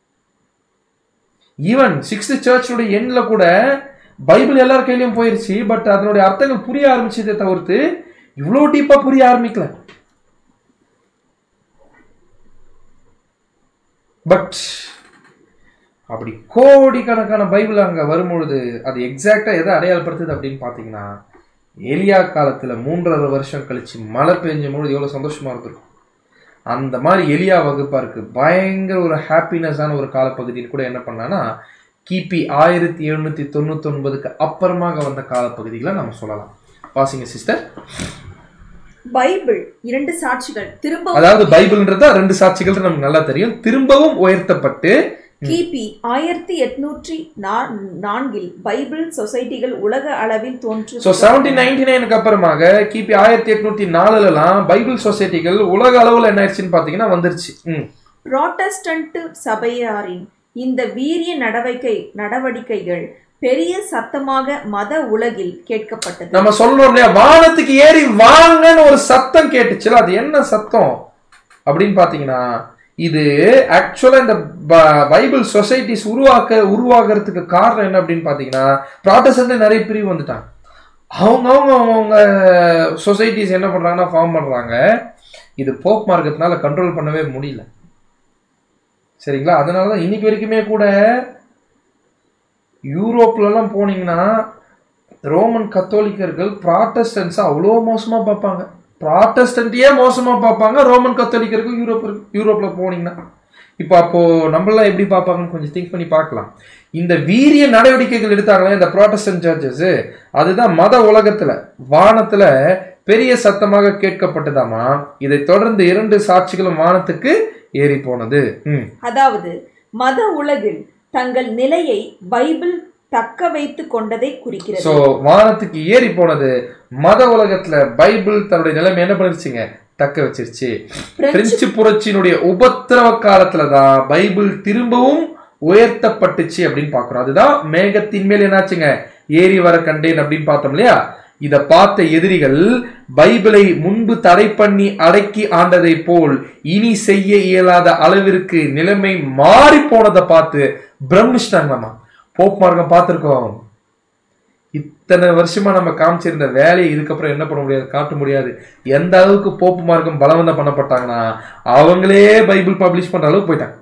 ஈவன் சிக்ஸ்த் சர்ச்சுடைய எண்ட்ல கூட பைபிள் எல்லார் கையிலயும் போயிருச்சு பட் அதனுடைய அர்த்தங்கள் புரிய ஆரம்பிச்சதை தவிர்த்து இவ்வளோ டீப்பா புரிய ஆரம்பிக்கல பட் அப்படி கோடிக்கணக்கான பைபிள் அங்க வரும்பொழுது அது எக்ஸாக்டா எதை அடையாளப்படுத்துது அப்படின்னு பாத்தீங்கன்னா எலியா காலத்துல மூன்றரை வருஷம் கழிச்சு மழை பெஞ்ச பொழுது எவ்வளவு சந்தோஷமா இருந்திருக்கும் அந்த மாதிரி எலியா வகுப்பா இருக்கு பயங்கர ஒரு ஹாப்பினஸான ஒரு காலப்பகுதியில் கூட என்ன பண்ணலாம்னா கிபி ஆயிரத்தி எழுநூத்தி தொண்ணூத்தி ஒன்பதுக்கு அப்புறமாக வந்த காலப்பகுதிகளை நம்ம சொல்லலாம் வாசிங்க சிஸ்டர் பைபிள் இரண்டு சாட்சிகள் திரும்ப அதாவது பைபிள்ன்றதா ரெண்டு சாட்சிகள் நமக்கு நல்லா தெரியும் திரும்பவும் உயர்த்தப்பட்டு கிபி ஆயிரத்தி எட்நூற்றி நா- நான்கில் பைபிள் சொசைட்டிகள் உலக அளவில் தோன்று ஸோ செவன்டீன் நைன்டி நைனுக்கு அப்புறமாக கிபி ஆயிரத்தி எட்நூத்தி நாலுலலாம் பைபிள் சொசைட்டிகள் உலக அளவில் என்ன ஆயிடுச்சுன்னு பார்த்தீங்கன்னா வந்துருச்சு ம் புராட்டஸ்டன்ட் சபையாரின் இந்த வீரிய நடவடிக்கை நடவடிக்கைகள் பெரிய சத்தமாக மத உலகில் கேட்கப்பட்டது நம்ம சொல்றோம் இல்லையா வானத்துக்கு ஏறி வாங்கன்னு ஒரு சத்தம் கேட்டுச்சுல அது என்ன சத்தம் அப்படின்னு பாத்தீங்கன்னா இது ஆக்சுவலா இந்த ப- பைபிள் சொசைட்டிஸ் உருவாக்க உருவாகிறதுக்கு காரணம் என்ன அப்படின்னு பாத்தீங்கன்னா ப்ராட்டஸ்டன்ட் நிறைய பிரிவு வந்துட்டாங்க அவங்க அவங்க அவங்க சொசைட்டிஸ் என்ன பண்றாங்கன்னா ஃபார்ம் பண்றாங்க இது போப் மார்க்கத்தினால கண்ட்ரோல் பண்ணவே முடியல சரிங்களா அதனால தான் இன்னைக்கு வரைக்குமே கூட யூரோப்லலாம் போனீங்கன்னா ரோமன் கத்தோலிக்கர்கள் ப்ராட்டஸ்டன்ஸை அவ்வளோ மோசமாக பார்ப்பாங்க ப்ராட்டஸ்டன்ட்டையே மோசமா பார்ப்பாங்க ரோமன் கத்தோலிக்கருக்கும் யூரோப் யூரோப்ல போனீங்கன்னா இப்போ அப்போ நம்மளாம் எப்படி பார்ப்பாங்கன்னு கொஞ்சம் திங்க் பண்ணி பார்க்கலாம் இந்த வீரிய நடவடிக்கைகள் எடுத்தாங்களே இந்த ப்ராட்டஸ்டன்ட் சர்ச்சஸ் அதுதான் மத உலகத்துல வானத்துல பெரிய சத்தமாக கேட்கப்பட்டதாமா இதை தொடர்ந்து இரண்டு சாட்சிகளும் வானத்துக்கு ஏறி போனது ம் அதாவது மத உலகில் தங்கள் நிலையை பைபிள் தக்க வைத்துக் கொண்டதை குறிக்கிறது சோ வானத்துக்கு ஏறி போனது மத உலகத்துல பைபிள் தன்னுடைய நிலைமை என்ன பண்ணிருச்சுங்க தக்க வச்சிருச்சு பிரெஞ்சு பிரெஞ்சு புரட்சியினுடைய உபத்திரவ காலத்துல தான் பைபிள் திரும்பவும் உயர்த்தப்பட்டுச்சு அப்படின்னு பாக்குறோம் அதுதான் மேகத்தின் மேல் என்னாச்சுங்க ஏறி வர கண்டேன் அப்படின்னு பார்த்தோம் இல்லையா இத பார்த்த எதிரிகள் பைபிளை முன்பு தடை பண்ணி அடக்கி ஆண்டதை போல் இனி செய்ய இயலாத அளவிற்கு நிலைமை மாறி போனதை பார்த்து பிரமிச்சிட்டாங்களாமா போப் மார்க்கம் பார்த்திருக்கோம் இத்தனை வருஷமா நம்ம காமிச்சிருந்த வேலையை இதுக்கப்புறம் என்ன பண்ண முடியாது காட்ட முடியாது எந்த அளவுக்கு போப்பு மார்க்கம் பலவந்தம் பண்ணப்பட்டாங்கன்னா அவங்களே பைபிள் பப்ளிஷ் பண்ற அளவுக்கு போயிட்டாங்க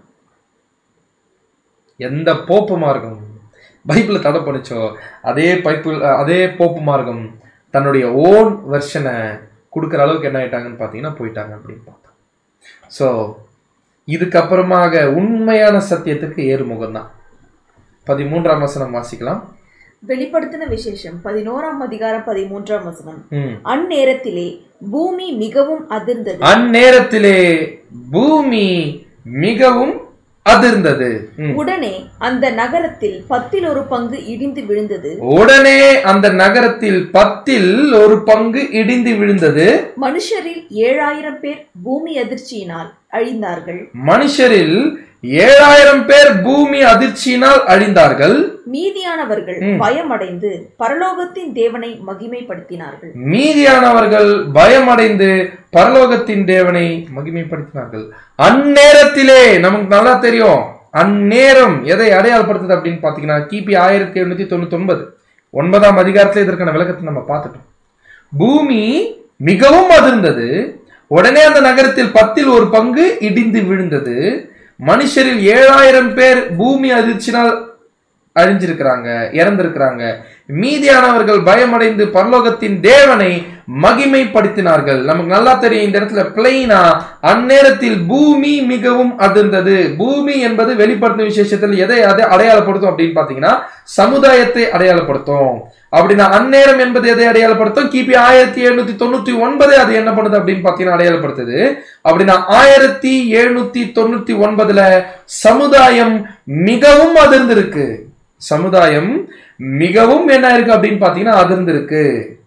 எந்த போப்பு மார்க்கம் பைபிளை தடை பண்ணுச்சோ அதே பைபிள் அதே போப்பு மார்க்கம் தன்னுடைய ஓன் வெர்ஷனை கொடுக்குற அளவுக்கு என்ன ஆயிட்டாங்கன்னு பார்த்தீங்கன்னா போயிட்டாங்க அப்படின்னு பார்த்தோம் ஸோ இதுக்கப்புறமாக உண்மையான சத்தியத்துக்கு ஏறுமுகம் தான் பதிமூன்றாம் வசனம் வாசிக்கலாம் வெளிப்படுத்தின விசேஷம் பதினோராம் அதிகாரம் பதிமூன்றாம் வசனம் ம் அந்நேரத்திலே பூமி மிகவும் அதிர்ந்தது அந்நேரத்திலே பூமி மிகவும் அதிர்ந்தது ம். உடனே அந்த நகரத்தில் பத்தில் ஒரு பங்கு இடிந்து விழுந்தது உடனே அந்த நகரத்தில் பத்தில் ஒரு பங்கு இடிந்து விழுந்தது மனுஷரில் ஏழாயிரம் பேர் பூமி அதிர்ச்சியினால் அழிந்தார்கள் மனுஷரில் ஏழாயிரம் பேர் பூமி அதிர்ச்சியினால் அழிந்தார்கள் மீதியானவர்கள் ம். பயமடைந்து பரலோகத்தின் தேவனை மகிமைப்படுத்தினார்கள் மீதியானவர்கள் பயமடைந்து பரலோகத்தின் தேவனை மகிமைப்படுத்தினார்கள் அந்நேரத்திலே நமக்கு நல்லா தெரியும் அந்நேரம் எதை அடையாளப்படுத்துது அப்படின்னு பாத்தீங்கன்னா கிபி ஆயிரத்தி எழுநூத்தி தொண்ணூத்தி ஒன்பது ஒன்பதாம் அதிகாரத்துல இதற்கான விளக்கத்தை நம்ம பார்த்துட்டோம் பூமி மிகவும் அதிர்ந்தது உடனே அந்த நகரத்தில் பத்தில் ஒரு பங்கு இடிந்து விழுந்தது மனுஷரில் ஏழாயிரம் பேர் பூமி அதிர்ச்சினால் அழிஞ்சிருக்கிறாங்க இறந்திருக்கிறாங்க மீதியானவர்கள் பயமடைந்து பரலோகத்தின் தேவனை மகிமைப்படுத்தினார்கள் நமக்கு நல்லா தெரியும் இந்த இடத்துல பிளைனா அந்நேரத்தில் பூமி மிகவும் அதிர்ந்தது பூமி என்பது வெளிப்படுத்தும் விசேஷத்தில் எதை அதை அடையாளப்படுத்தும் அப்படின்னு பாத்தீங்கன்னா சமுதாயத்தை அடையாளப்படுத்தும் அப்படின்னா அந்நேரம் என்பது எதை அடையாளப்படுத்தும் கிபி ஆயிரத்தி எழுநூத்தி தொண்ணூத்தி ஒன்பது அது என்ன பண்ணுது அப்படின்னு பாத்தீங்கன்னா அடையாளப்படுத்துது அப்படின்னா ஆயிரத்தி எழுநூத்தி தொண்ணூத்தி ஒன்பதுல சமுதாயம் மிகவும் அதிர்ந்திருக்கு சமுதாயம் மிகவும் என்ன இருக்கு அப்படின்னு பாத்தீங்கன்னா அதிர்ந்திருக்கு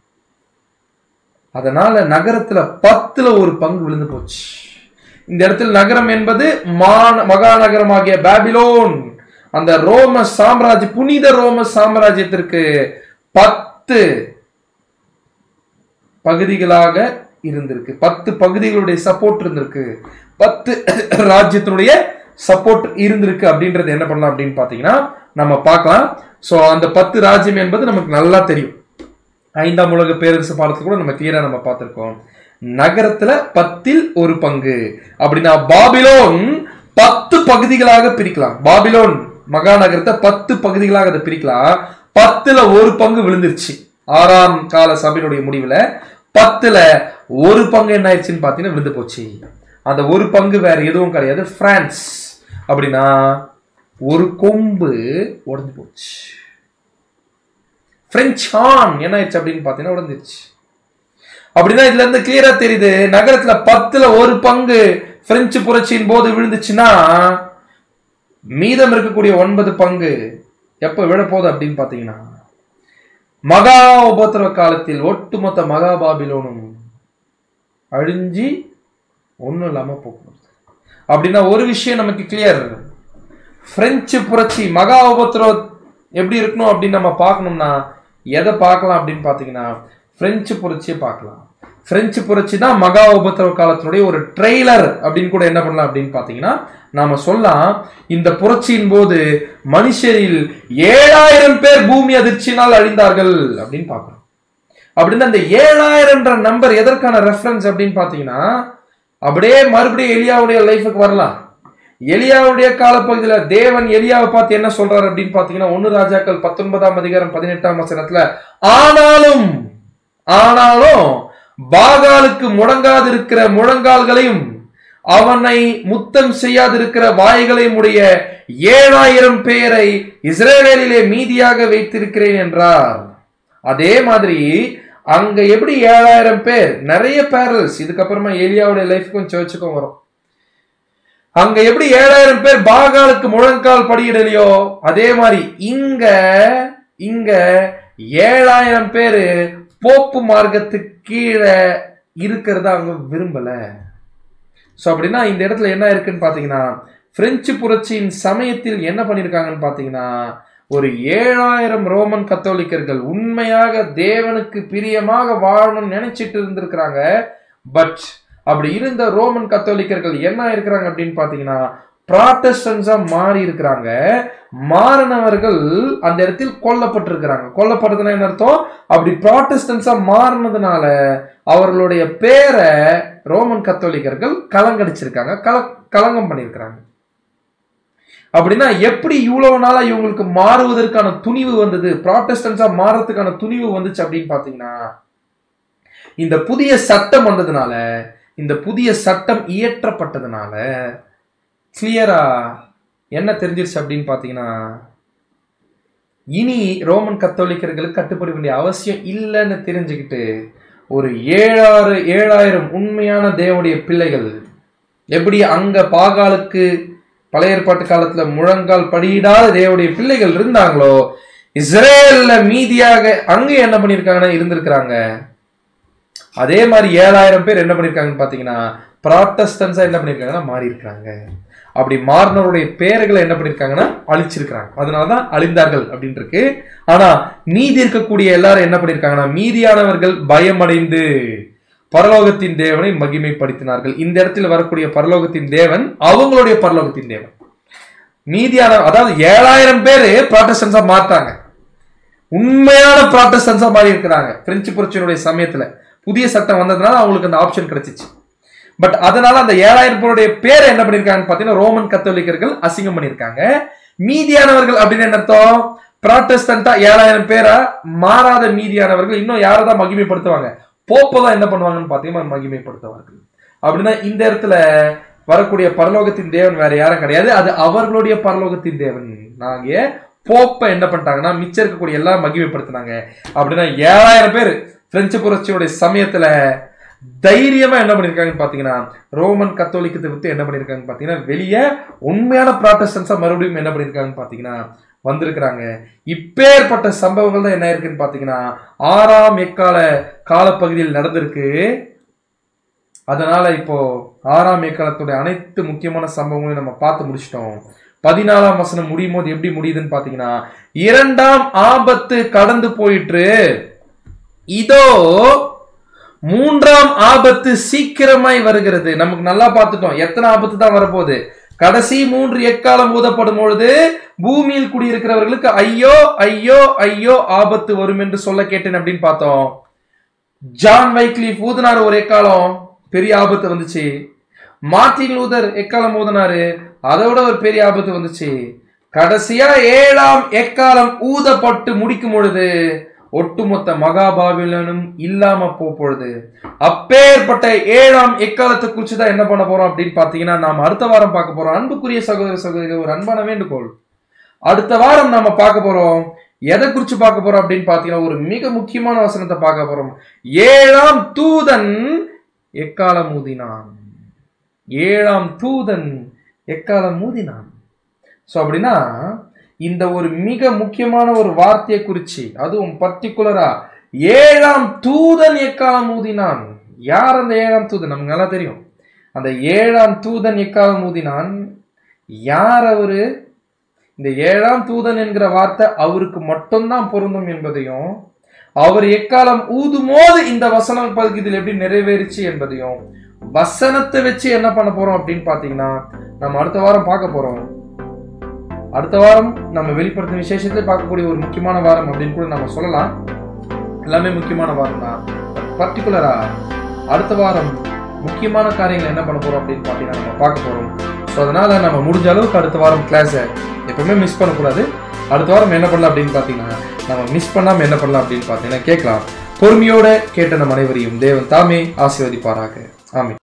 அதனால நகரத்துல பத்துல ஒரு பங்கு விழுந்து போச்சு இந்த இடத்துல நகரம் என்பது மான மகாநகரமாகிய பாபிலோன் அந்த ரோம சாம்ராஜ்ய புனித ரோம சாம்ராஜ்யத்திற்கு பத்து பகுதிகளாக இருந்திருக்கு பத்து பகுதிகளுடைய சப்போர்ட் இருந்திருக்கு பத்து ராஜ்யத்தினுடைய சப்போர்ட் இருந்திருக்கு அப்படின்றது என்ன பண்ணலாம் அப்படின்னு பாத்தீங்கன்னா நம்ம பார்க்கலாம் சோ அந்த பத்து ராஜ்யம் என்பது நமக்கு நல்லா தெரியும் ஐந்தாம் உலக பேரரசு பாடத்துல கூட நம்ம கிளியரா நம்ம பார்த்திருக்கோம் நகரத்துல பத்தில் ஒரு பங்கு அப்படின்னா பாபிலோன் பத்து பகுதிகளாக பிரிக்கலாம் பாபிலோன் மகாநகரத்தை பத்து பகுதிகளாக அதை பிரிக்கலாம் பத்துல ஒரு பங்கு விழுந்துருச்சு ஆறாம் கால சபையினுடைய முடிவுல பத்துல ஒரு பங்கு என்ன ஆயிடுச்சுன்னு பார்த்தீங்கன்னா விழுந்து போச்சு அந்த ஒரு பங்கு வேற எதுவும் கிடையாது பிரான்ஸ் அப்படின்னா ஒரு கொம்பு உடைஞ்சு போச்சு பிரெஞ்சு ஹார்ன் என்ன ஆயிடுச்சு அப்படின்னு பார்த்தீங்கன்னா உடஞ்சிருச்சு அப்படின்னா இதுல இருந்து கிளியரா தெரியுது நகரத்துல பத்துல ஒரு பங்கு பிரெஞ்சு புரட்சியின் போது விழுந்துச்சுன்னா மீதம் இருக்கக்கூடிய ஒன்பது பங்கு எப்ப விழ போகுது அப்படின்னு பாத்தீங்கன்னா மகா உபத்திரவ காலத்தில் ஒட்டுமொத்த மகாபாபிலோனும் அழிஞ்சி ஒண்ணும் இல்லாம போகும் அப்படின்னா ஒரு விஷயம் நமக்கு கிளியர் பிரெஞ்சு புரட்சி மகா உபத்திரவ எப்படி இருக்கணும் அப்படின்னு நம்ம பார்க்கணும்னா எதை பார்க்கலாம் அப்படின்னு பார்த்தீங்கன்னா பிரெஞ்சு புரட்சியை பார்க்கலாம் பிரெஞ்சு புரட்சி தான் மகா உபத்திரவ காலத்தினுடைய ஒரு ட்ரெய்லர் அப்படின்னு கூட என்ன பண்ணலாம் அப்படின்னு பார்த்தீங்கன்னா நாம சொல்லலாம் இந்த புரட்சியின் போது மனுஷரில் ஏழாயிரம் பேர் பூமி அதிர்ச்சியினால் அழிந்தார்கள் அப்படின்னு பார்க்கிறோம் அப்படின்னா அந்த ஏழாயிரம்ன்ற நம்பர் எதற்கான ரெஃபரன்ஸ் அப்படின்னு பார்த்தீங்கன்னா அப்படியே மறுபடியும் எலியாவுடைய லைஃபுக்கு வரலாம் எலியாவுடைய காலப்பகுதியில தேவன் எலியாவை பார்த்து என்ன சொல்றாரு அப்படின்னு பாத்தீங்கன்னா ஒன்னு ராஜாக்கள் பத்தொன்பதாம் அதிகாரம் பதினெட்டாம் வசனத்துல ஆனாலும் ஆனாலும் பாகாலுக்கு முடங்காதிருக்கிற முழங்கால்களையும் அவனை முத்தம் செய்யாதிருக்கிற வாய்களையும் உடைய ஏழாயிரம் பேரை இஸ்ரேலிலே மீதியாக வைத்திருக்கிறேன் என்றார் அதே மாதிரி அங்க எப்படி ஏழாயிரம் பேர் நிறைய பேரல்ஸ் இதுக்கப்புறமா ஏலியாவுடைய லைஃப்க்கும் சர்ச்சுக்கும் வரும் அங்க எப்படி ஏழாயிரம் பேர் பாகாலுக்கு முழங்கால் படியிடலையோ அதே மாதிரி இங்க இங்க ஏழாயிரம் பேரு போப்பு மார்க்கத்துக்கு கீழே இருக்கிறத அவங்க விரும்பல ஸோ அப்படின்னா இந்த இடத்துல என்ன இருக்குன்னு பார்த்தீங்கன்னா பிரெஞ்சு புரட்சியின் சமயத்தில் என்ன பண்ணியிருக்காங்கன்னு பார்த்தீங்கன்னா ஒரு ஏழாயிரம் ரோமன் கத்தோலிக்கர்கள் உண்மையாக தேவனுக்கு பிரியமாக வாழணும்னு நினைச்சிட்டு இருந்திருக்கிறாங்க பட் அப்படி இருந்த ரோமன் கத்தோலிக்கர்கள் என்ன இருக்கிறாங்க அப்படின்னு பார்த்தீங்கன்னா ப்ராட்டஸ்டன்ஸா மாறி இருக்கிறாங்க மாறினவர்கள் அந்த இடத்தில் கொல்லப்பட்டிருக்கிறாங்க கொல்லப்படுறதுன்னா என்ன அர்த்தம் அப்படி ப்ராட்டஸ்டன்ஸா மாறினதுனால அவர்களுடைய பேரை ரோமன் கத்தோலிக்கர்கள் கலங்கடிச்சிருக்காங்க கல கலங்கம் பண்ணியிருக்கிறாங்க அப்படின்னா எப்படி இவ்வளவு நாளா இவங்களுக்கு மாறுவதற்கான துணிவு வந்தது ப்ராட்டஸ்டன்ஸா மாறதுக்கான துணிவு வந்துச்சு அப்படின்னு பாத்தீங்கன்னா இந்த புதிய சட்டம் வந்ததுனால இந்த புதிய சட்டம் இயற்றப்பட்டதுனால கிளியரா என்ன தெரிஞ்சிருச்சு அப்படின்னு பாத்தீங்கன்னா இனி ரோமன் கத்தோலிக்கர்களுக்கு கட்டுப்பட வேண்டிய அவசியம் இல்லைன்னு தெரிஞ்சுக்கிட்டு ஒரு ஏழாறு ஏழாயிரம் உண்மையான தேவனுடைய பிள்ளைகள் எப்படி அங்க பாகாலுக்கு பழைய ஏற்பாட்டு காலத்துல முழங்கால் படியிடாத தேவனுடைய பிள்ளைகள் இருந்தாங்களோ இஸ்ரேல்ல மீதியாக அங்க என்ன பண்ணிருக்காங்கன்னா இருந்திருக்கிறாங்க அதே மாதிரி ஏழாயிரம் பேர் என்ன பண்ணிருக்காங்கன்னு பாத்தீங்கன்னா ப்ராட்டஸ்டன்ஸா என்ன பண்ணிருக்காங்கன்னா மாறி இருக்காங்க அப்படி மாறினவருடைய பேர்களை என்ன பண்ணிருக்காங்கன்னா அழிச்சிருக்கிறாங்க அதனாலதான் அழிந்தார்கள் அப்படின்னு இருக்கு ஆனா மீதி இருக்கக்கூடிய எல்லாரும் என்ன பண்ணிருக்காங்கன்னா மீதியானவர்கள் பயமடைந்து பரலோகத்தின் தேவனை மகிமைப்படுத்தினார்கள் இந்த இடத்துல வரக்கூடிய பரலோகத்தின் தேவன் அவங்களுடைய பரலோகத்தின் தேவன் மீதியான அதாவது ஏழாயிரம் பேரு ப்ராட்டஸ்டன்ஸா மாட்டாங்க உண்மையான ப்ராட்டஸ்டன்ஸா மாறி இருக்கிறாங்க பிரெஞ்சு புரட்சியினுடைய சமயத்துல புதிய சட்டம் வந்ததுனால அவங்களுக்கு அந்த ஆப்ஷன் கிடைச்சிச்சு பட் அதனால அந்த ஏழாயிரம் பேருடைய பேரை என்ன பண்ணிருக்காங்கன்னு பாத்தீங்கன்னா ரோமன் கத்தோலிக்கர்கள் அசிங்கம் பண்ணிருக்காங்க மீதியானவர்கள் அப்படின்னு என்ன அர்த்தம் ப்ராட்டஸ்டன்டா ஏழாயிரம் பேரா மாறாத மீதியானவர்கள் இன்னும் யாரதான் மகிமைப்படுத்துவாங்க போப்பை தான் என்ன பண்ணுவாங்கன்னு பாத்தீங்கன்னா மகிமைப்படுத்துவார்கள் அப்படின்னா இந்த இடத்துல வரக்கூடிய பரலோகத்தின் தேவன் வேற யாரும் கிடையாது அது அவர்களுடைய பரலோகத்தின் தேவன் நாங்க போப்பை என்ன பண்ணிட்டாங்கன்னா மிச்சம் இருக்கக்கூடிய எல்லாம் மகிமைப்படுத்தினாங்க அப்படின்னா ஏழாயிரம் பேர் பிரெஞ்சு புரட்சியுடைய சமயத்துல தைரியமா என்ன பண்ணிருக்காங்கன்னு பாத்தீங்கன்னா ரோமன் கத்தோலிக்கத்தை விட்டு என்ன பண்ணிருக்காங்கன்னு பாத்தீங்கன்னா வெளியே உண்மையான ப்ராட்டஸ்டன்ஸா மறுபடியும் என்ன பண்ணிருக்காங்கன்னு பாத்தீங்கன்னா வந்திருக்கிறாங்க இப்பேற்பட்ட சம்பவங்கள் தான் என்ன இருக்குன்னு பாத்தீங்கன்னா ஆறாம் எக்கால காலப்பகுதியில் நடந்திருக்கு அதனால இப்போ ஆறாம் ஏக்காலத்துடைய அனைத்து முக்கியமான சம்பவங்களையும் நம்ம பார்த்து முடிச்சிட்டோம் பதினாலாம் வசனம் முடியும் போது எப்படி முடியுதுன்னு பாத்தீங்கன்னா இரண்டாம் ஆபத்து கடந்து போயிற்று இதோ மூன்றாம் ஆபத்து சீக்கிரமாய் வருகிறது நமக்கு நல்லா பார்த்துட்டோம் எத்தனை ஆபத்து தான் வரப்போகுது கடைசி மூன்று எக்காலம் ஊதப்படும் பொழுது பூமியில் குடியிருக்கிறவர்களுக்கு ஐயோ ஐயோ ஐயோ ஆபத்து வரும் என்று சொல்ல கேட்டேன் அப்படின்னு பார்த்தோம் ஜான் வைக்லிஃப் ஊதினார் ஒரு எக்காலம் பெரிய ஆபத்து வந்துச்சு மார்டின் லூதர் எக்காலம் ஊதினாரு அதோட ஒரு பெரிய ஆபத்து வந்துச்சு கடைசியா ஏழாம் எக்காலம் ஊதப்பட்டு முடிக்கும் பொழுது ஒட்டுமொத்த மகாபாபிலனும் இல்லாம போ பொழுது அப்பேற்பட்ட ஏழாம் எக்காலத்தை குறித்து தான் என்ன பண்ண போறோம் அப்படின்னு பாத்தீங்கன்னா நாம் அடுத்த வாரம் பார்க்க போறோம் அன்புக்குரிய சகோதர சகோதரிகள் ஒரு அன்பான வேண்டுகோள் அடுத்த வாரம் நாம பார்க்க போறோம் எதை குறிச்சு பார்க்க போறோம் அப்படின்னு பாத்தீங்கன்னா ஒரு மிக முக்கியமான வசனத்தை பார்க்க போறோம் ஏழாம் தூதன் எக்காலம் ஊதினான் ஏழாம் தூதன் எக்காலம் ஊதினான் ஸோ அப்படின்னா இந்த ஒரு மிக முக்கியமான ஒரு வார்த்தையை குறிச்சு அதுவும் பர்டிகுலரா ஏழாம் தூதன் எக்காலம் ஊதினான் யார் அந்த ஏழாம் தூதன் நமக்கு நல்லா தெரியும் அந்த ஏழாம் தூதன் எக்காலம் ஊதினான் யார் அவரு இந்த ஏழாம் தூதன் என்கிற வார்த்தை அவருக்கு மட்டும்தான் பொருந்தும் என்பதையும் அவர் எக்காலம் ஊதுமோது இந்த வசனம் பகுதியில் எப்படி நிறைவேறிச்சு என்பதையும் வசனத்தை வச்சு என்ன பண்ண போறோம் அப்படின்னு பாத்தீங்கன்னா நம்ம அடுத்த வாரம் பார்க்க போறோம் அடுத்த வாரம் நம்ம வெளிப்படுத்தும் விசேஷத்துல பார்க்கக்கூடிய ஒரு முக்கியமான வாரம் அப்படின்னு கூட நம்ம சொல்லலாம் எல்லாமே முக்கியமான வாரம் தான் பர்டிகுலரா அடுத்த வாரம் முக்கியமான காரியங்கள் என்ன பண்ண போறோம் அப்படின்னு பார்த்தீங்கன்னா நம்ம பார்க்க போறோம் ஸோ அதனால நம்ம முடிஞ்ச அளவுக்கு அடுத்த வாரம் கிளாஸை எப்பவுமே மிஸ் பண்ணக்கூடாது அடுத்த வாரம் என்ன பண்ணலாம் அப்படின்னு பார்த்தீங்கன்னா நம்ம மிஸ் பண்ணாமல் என்ன பண்ணலாம் அப்படின்னு பார்த்தீங்கன்னா கேட்கலாம் பொறுமையோட கேட்ட நம் அனைவரையும் தேவன் தாமே ஆசீர்வதிப்பாராக ஆமென்